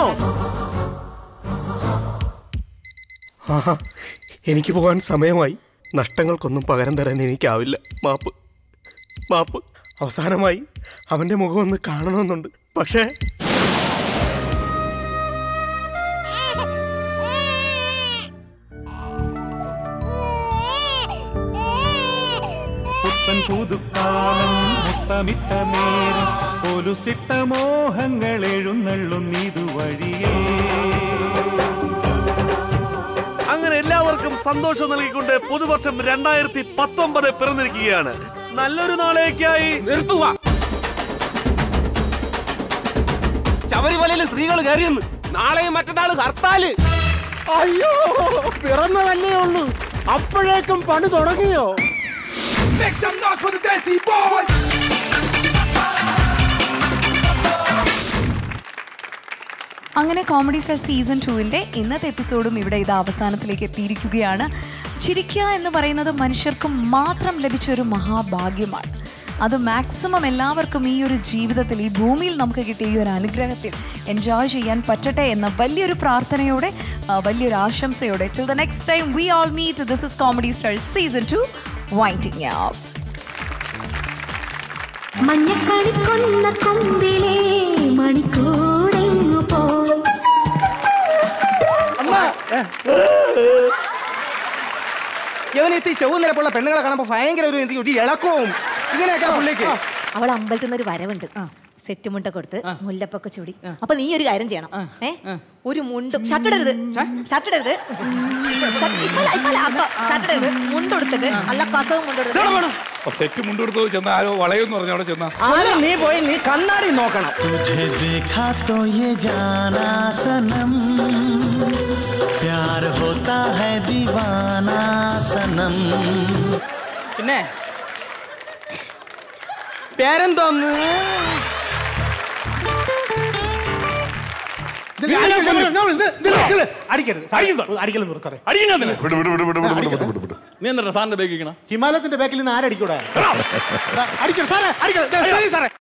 [SPEAKER 18] ആഹാ എനിക്ക് പോകാൻ സമയമായി നഷ്ടങ്ങൾക്കൊന്നും പകരം തരാൻ എനിക്കാവില്ല മാപ്പ് മാപ്പ് അവസാനമായി അവന്റെ മുഖം ഒന്ന് കാണണമെന്നുണ്ട് പക്ഷേ
[SPEAKER 13] പുത്തൻ പുതുക്കാലം മുത്തമിട്ട നേരം പോലുസിട്ട മോഹങ്ങൾ എഴുന്നള്ളുന്നിതുവഴിയേ
[SPEAKER 5] അങ്ങനെ എല്ലാവർക്കും സന്തോഷം നൽകിക്കൊണ്ട് പുതുവർഷം രണ്ടായിരത്തി പത്തൊമ്പത് പിറന്നിരിക്കുകയാണ് നല്ലൊരു നാളേക്കായി
[SPEAKER 22] നിർത്തുക ശബരിമലയിൽ സ്ത്രീകൾ കയറിയെന്ന് നാളെയും മറ്റന്നാൾ ഹർത്താല്
[SPEAKER 12] അയ്യോ പിറന്നതല്ലേ ഉള്ളൂ അപ്പോഴേക്കും പണി തുടങ്ങിയോ
[SPEAKER 13] Make some noise for the Desi Boys!
[SPEAKER 2] അങ്ങനെ കോമഡി സ്റ്റാർ സീസൺ ടുവിൻ്റെ ഇന്നത്തെ എപ്പിസോഡും ഇവിടെ ഇത് അവസാനത്തിലേക്ക് എത്തിയിരിക്കുകയാണ് ചിരിക്കുക എന്ന് പറയുന്നത് മനുഷ്യർക്ക് മാത്രം ലഭിച്ച ഒരു മഹാഭാഗ്യമാണ് അത് മാക്സിമം എല്ലാവർക്കും ഈ ഒരു ജീവിതത്തിൽ ഈ ഭൂമിയിൽ നമുക്ക് കിട്ടിയ ഈ ഒരു അനുഗ്രഹത്തിൽ എൻജോയ് ചെയ്യാൻ പറ്റട്ടെ എന്ന വലിയൊരു പ്രാർത്ഥനയോടെ ആ, വലിയൊരു ആശംസയോടെ till the next time we all meet this is comedy star season two winding up
[SPEAKER 9] മഞ്ഞക്കണിക്കൊന്ന കൊമ്പിലേ മണിക്കൂടെങ്ങു പോയി
[SPEAKER 6] ഇവനെത്തി ചെവ് നിലപ്പുള്ള പെണ്ണുങ്ങളെ കാണുമ്പോ ഭയങ്കര ഒരു എന്ത് ഒരു ഇളക്കവും ഇങ്ങനെയൊക്കെ പുള്ളിക്ക്
[SPEAKER 7] അവൾ അമ്പലത്തിൽ നിന്ന് ഒരു വരവുണ്ട് സെറ്റ് മുണ്ട കൊടുത്ത് മുല്ലപ്പൊക്കെ ചൂടി അപ്പൊ നീ ഒരു കാര്യം ചെയ്യണം ഏ ഒരു മുണ്ടും ഷർട്ടിടരുത് ഷർട്ടിടരുത് ഷർട്ടിടരുത് മുണ്ടെടുത്തിട്ട് നല്ല കസവും മുണ്ടെടുത്തിട്ട്
[SPEAKER 15] സെറ്റ് മുണ്ടെടുത്ത് ചെന്ന ആരോ വളയെന്ന് പറഞ്ഞ അവിടെ ചെന്ന
[SPEAKER 6] ആദ്യം നീ പോയി നീ കണ്ണാടി നോക്കണം
[SPEAKER 16] तुझे देखा तो ये जाना सनम प्यार होता है दीवाना सनम
[SPEAKER 6] പിന്നെ പേരെന്തോന്ന്
[SPEAKER 15] നീ എന്താ സാറിന്റെ ബാഗിൽ
[SPEAKER 11] ഹിമാലയത്തിന്റെ ബാക്കിൽ നിന്ന് ആരടിക്കൂടെ അടിക്കണം സാറേ അടിക്കണം സാറേ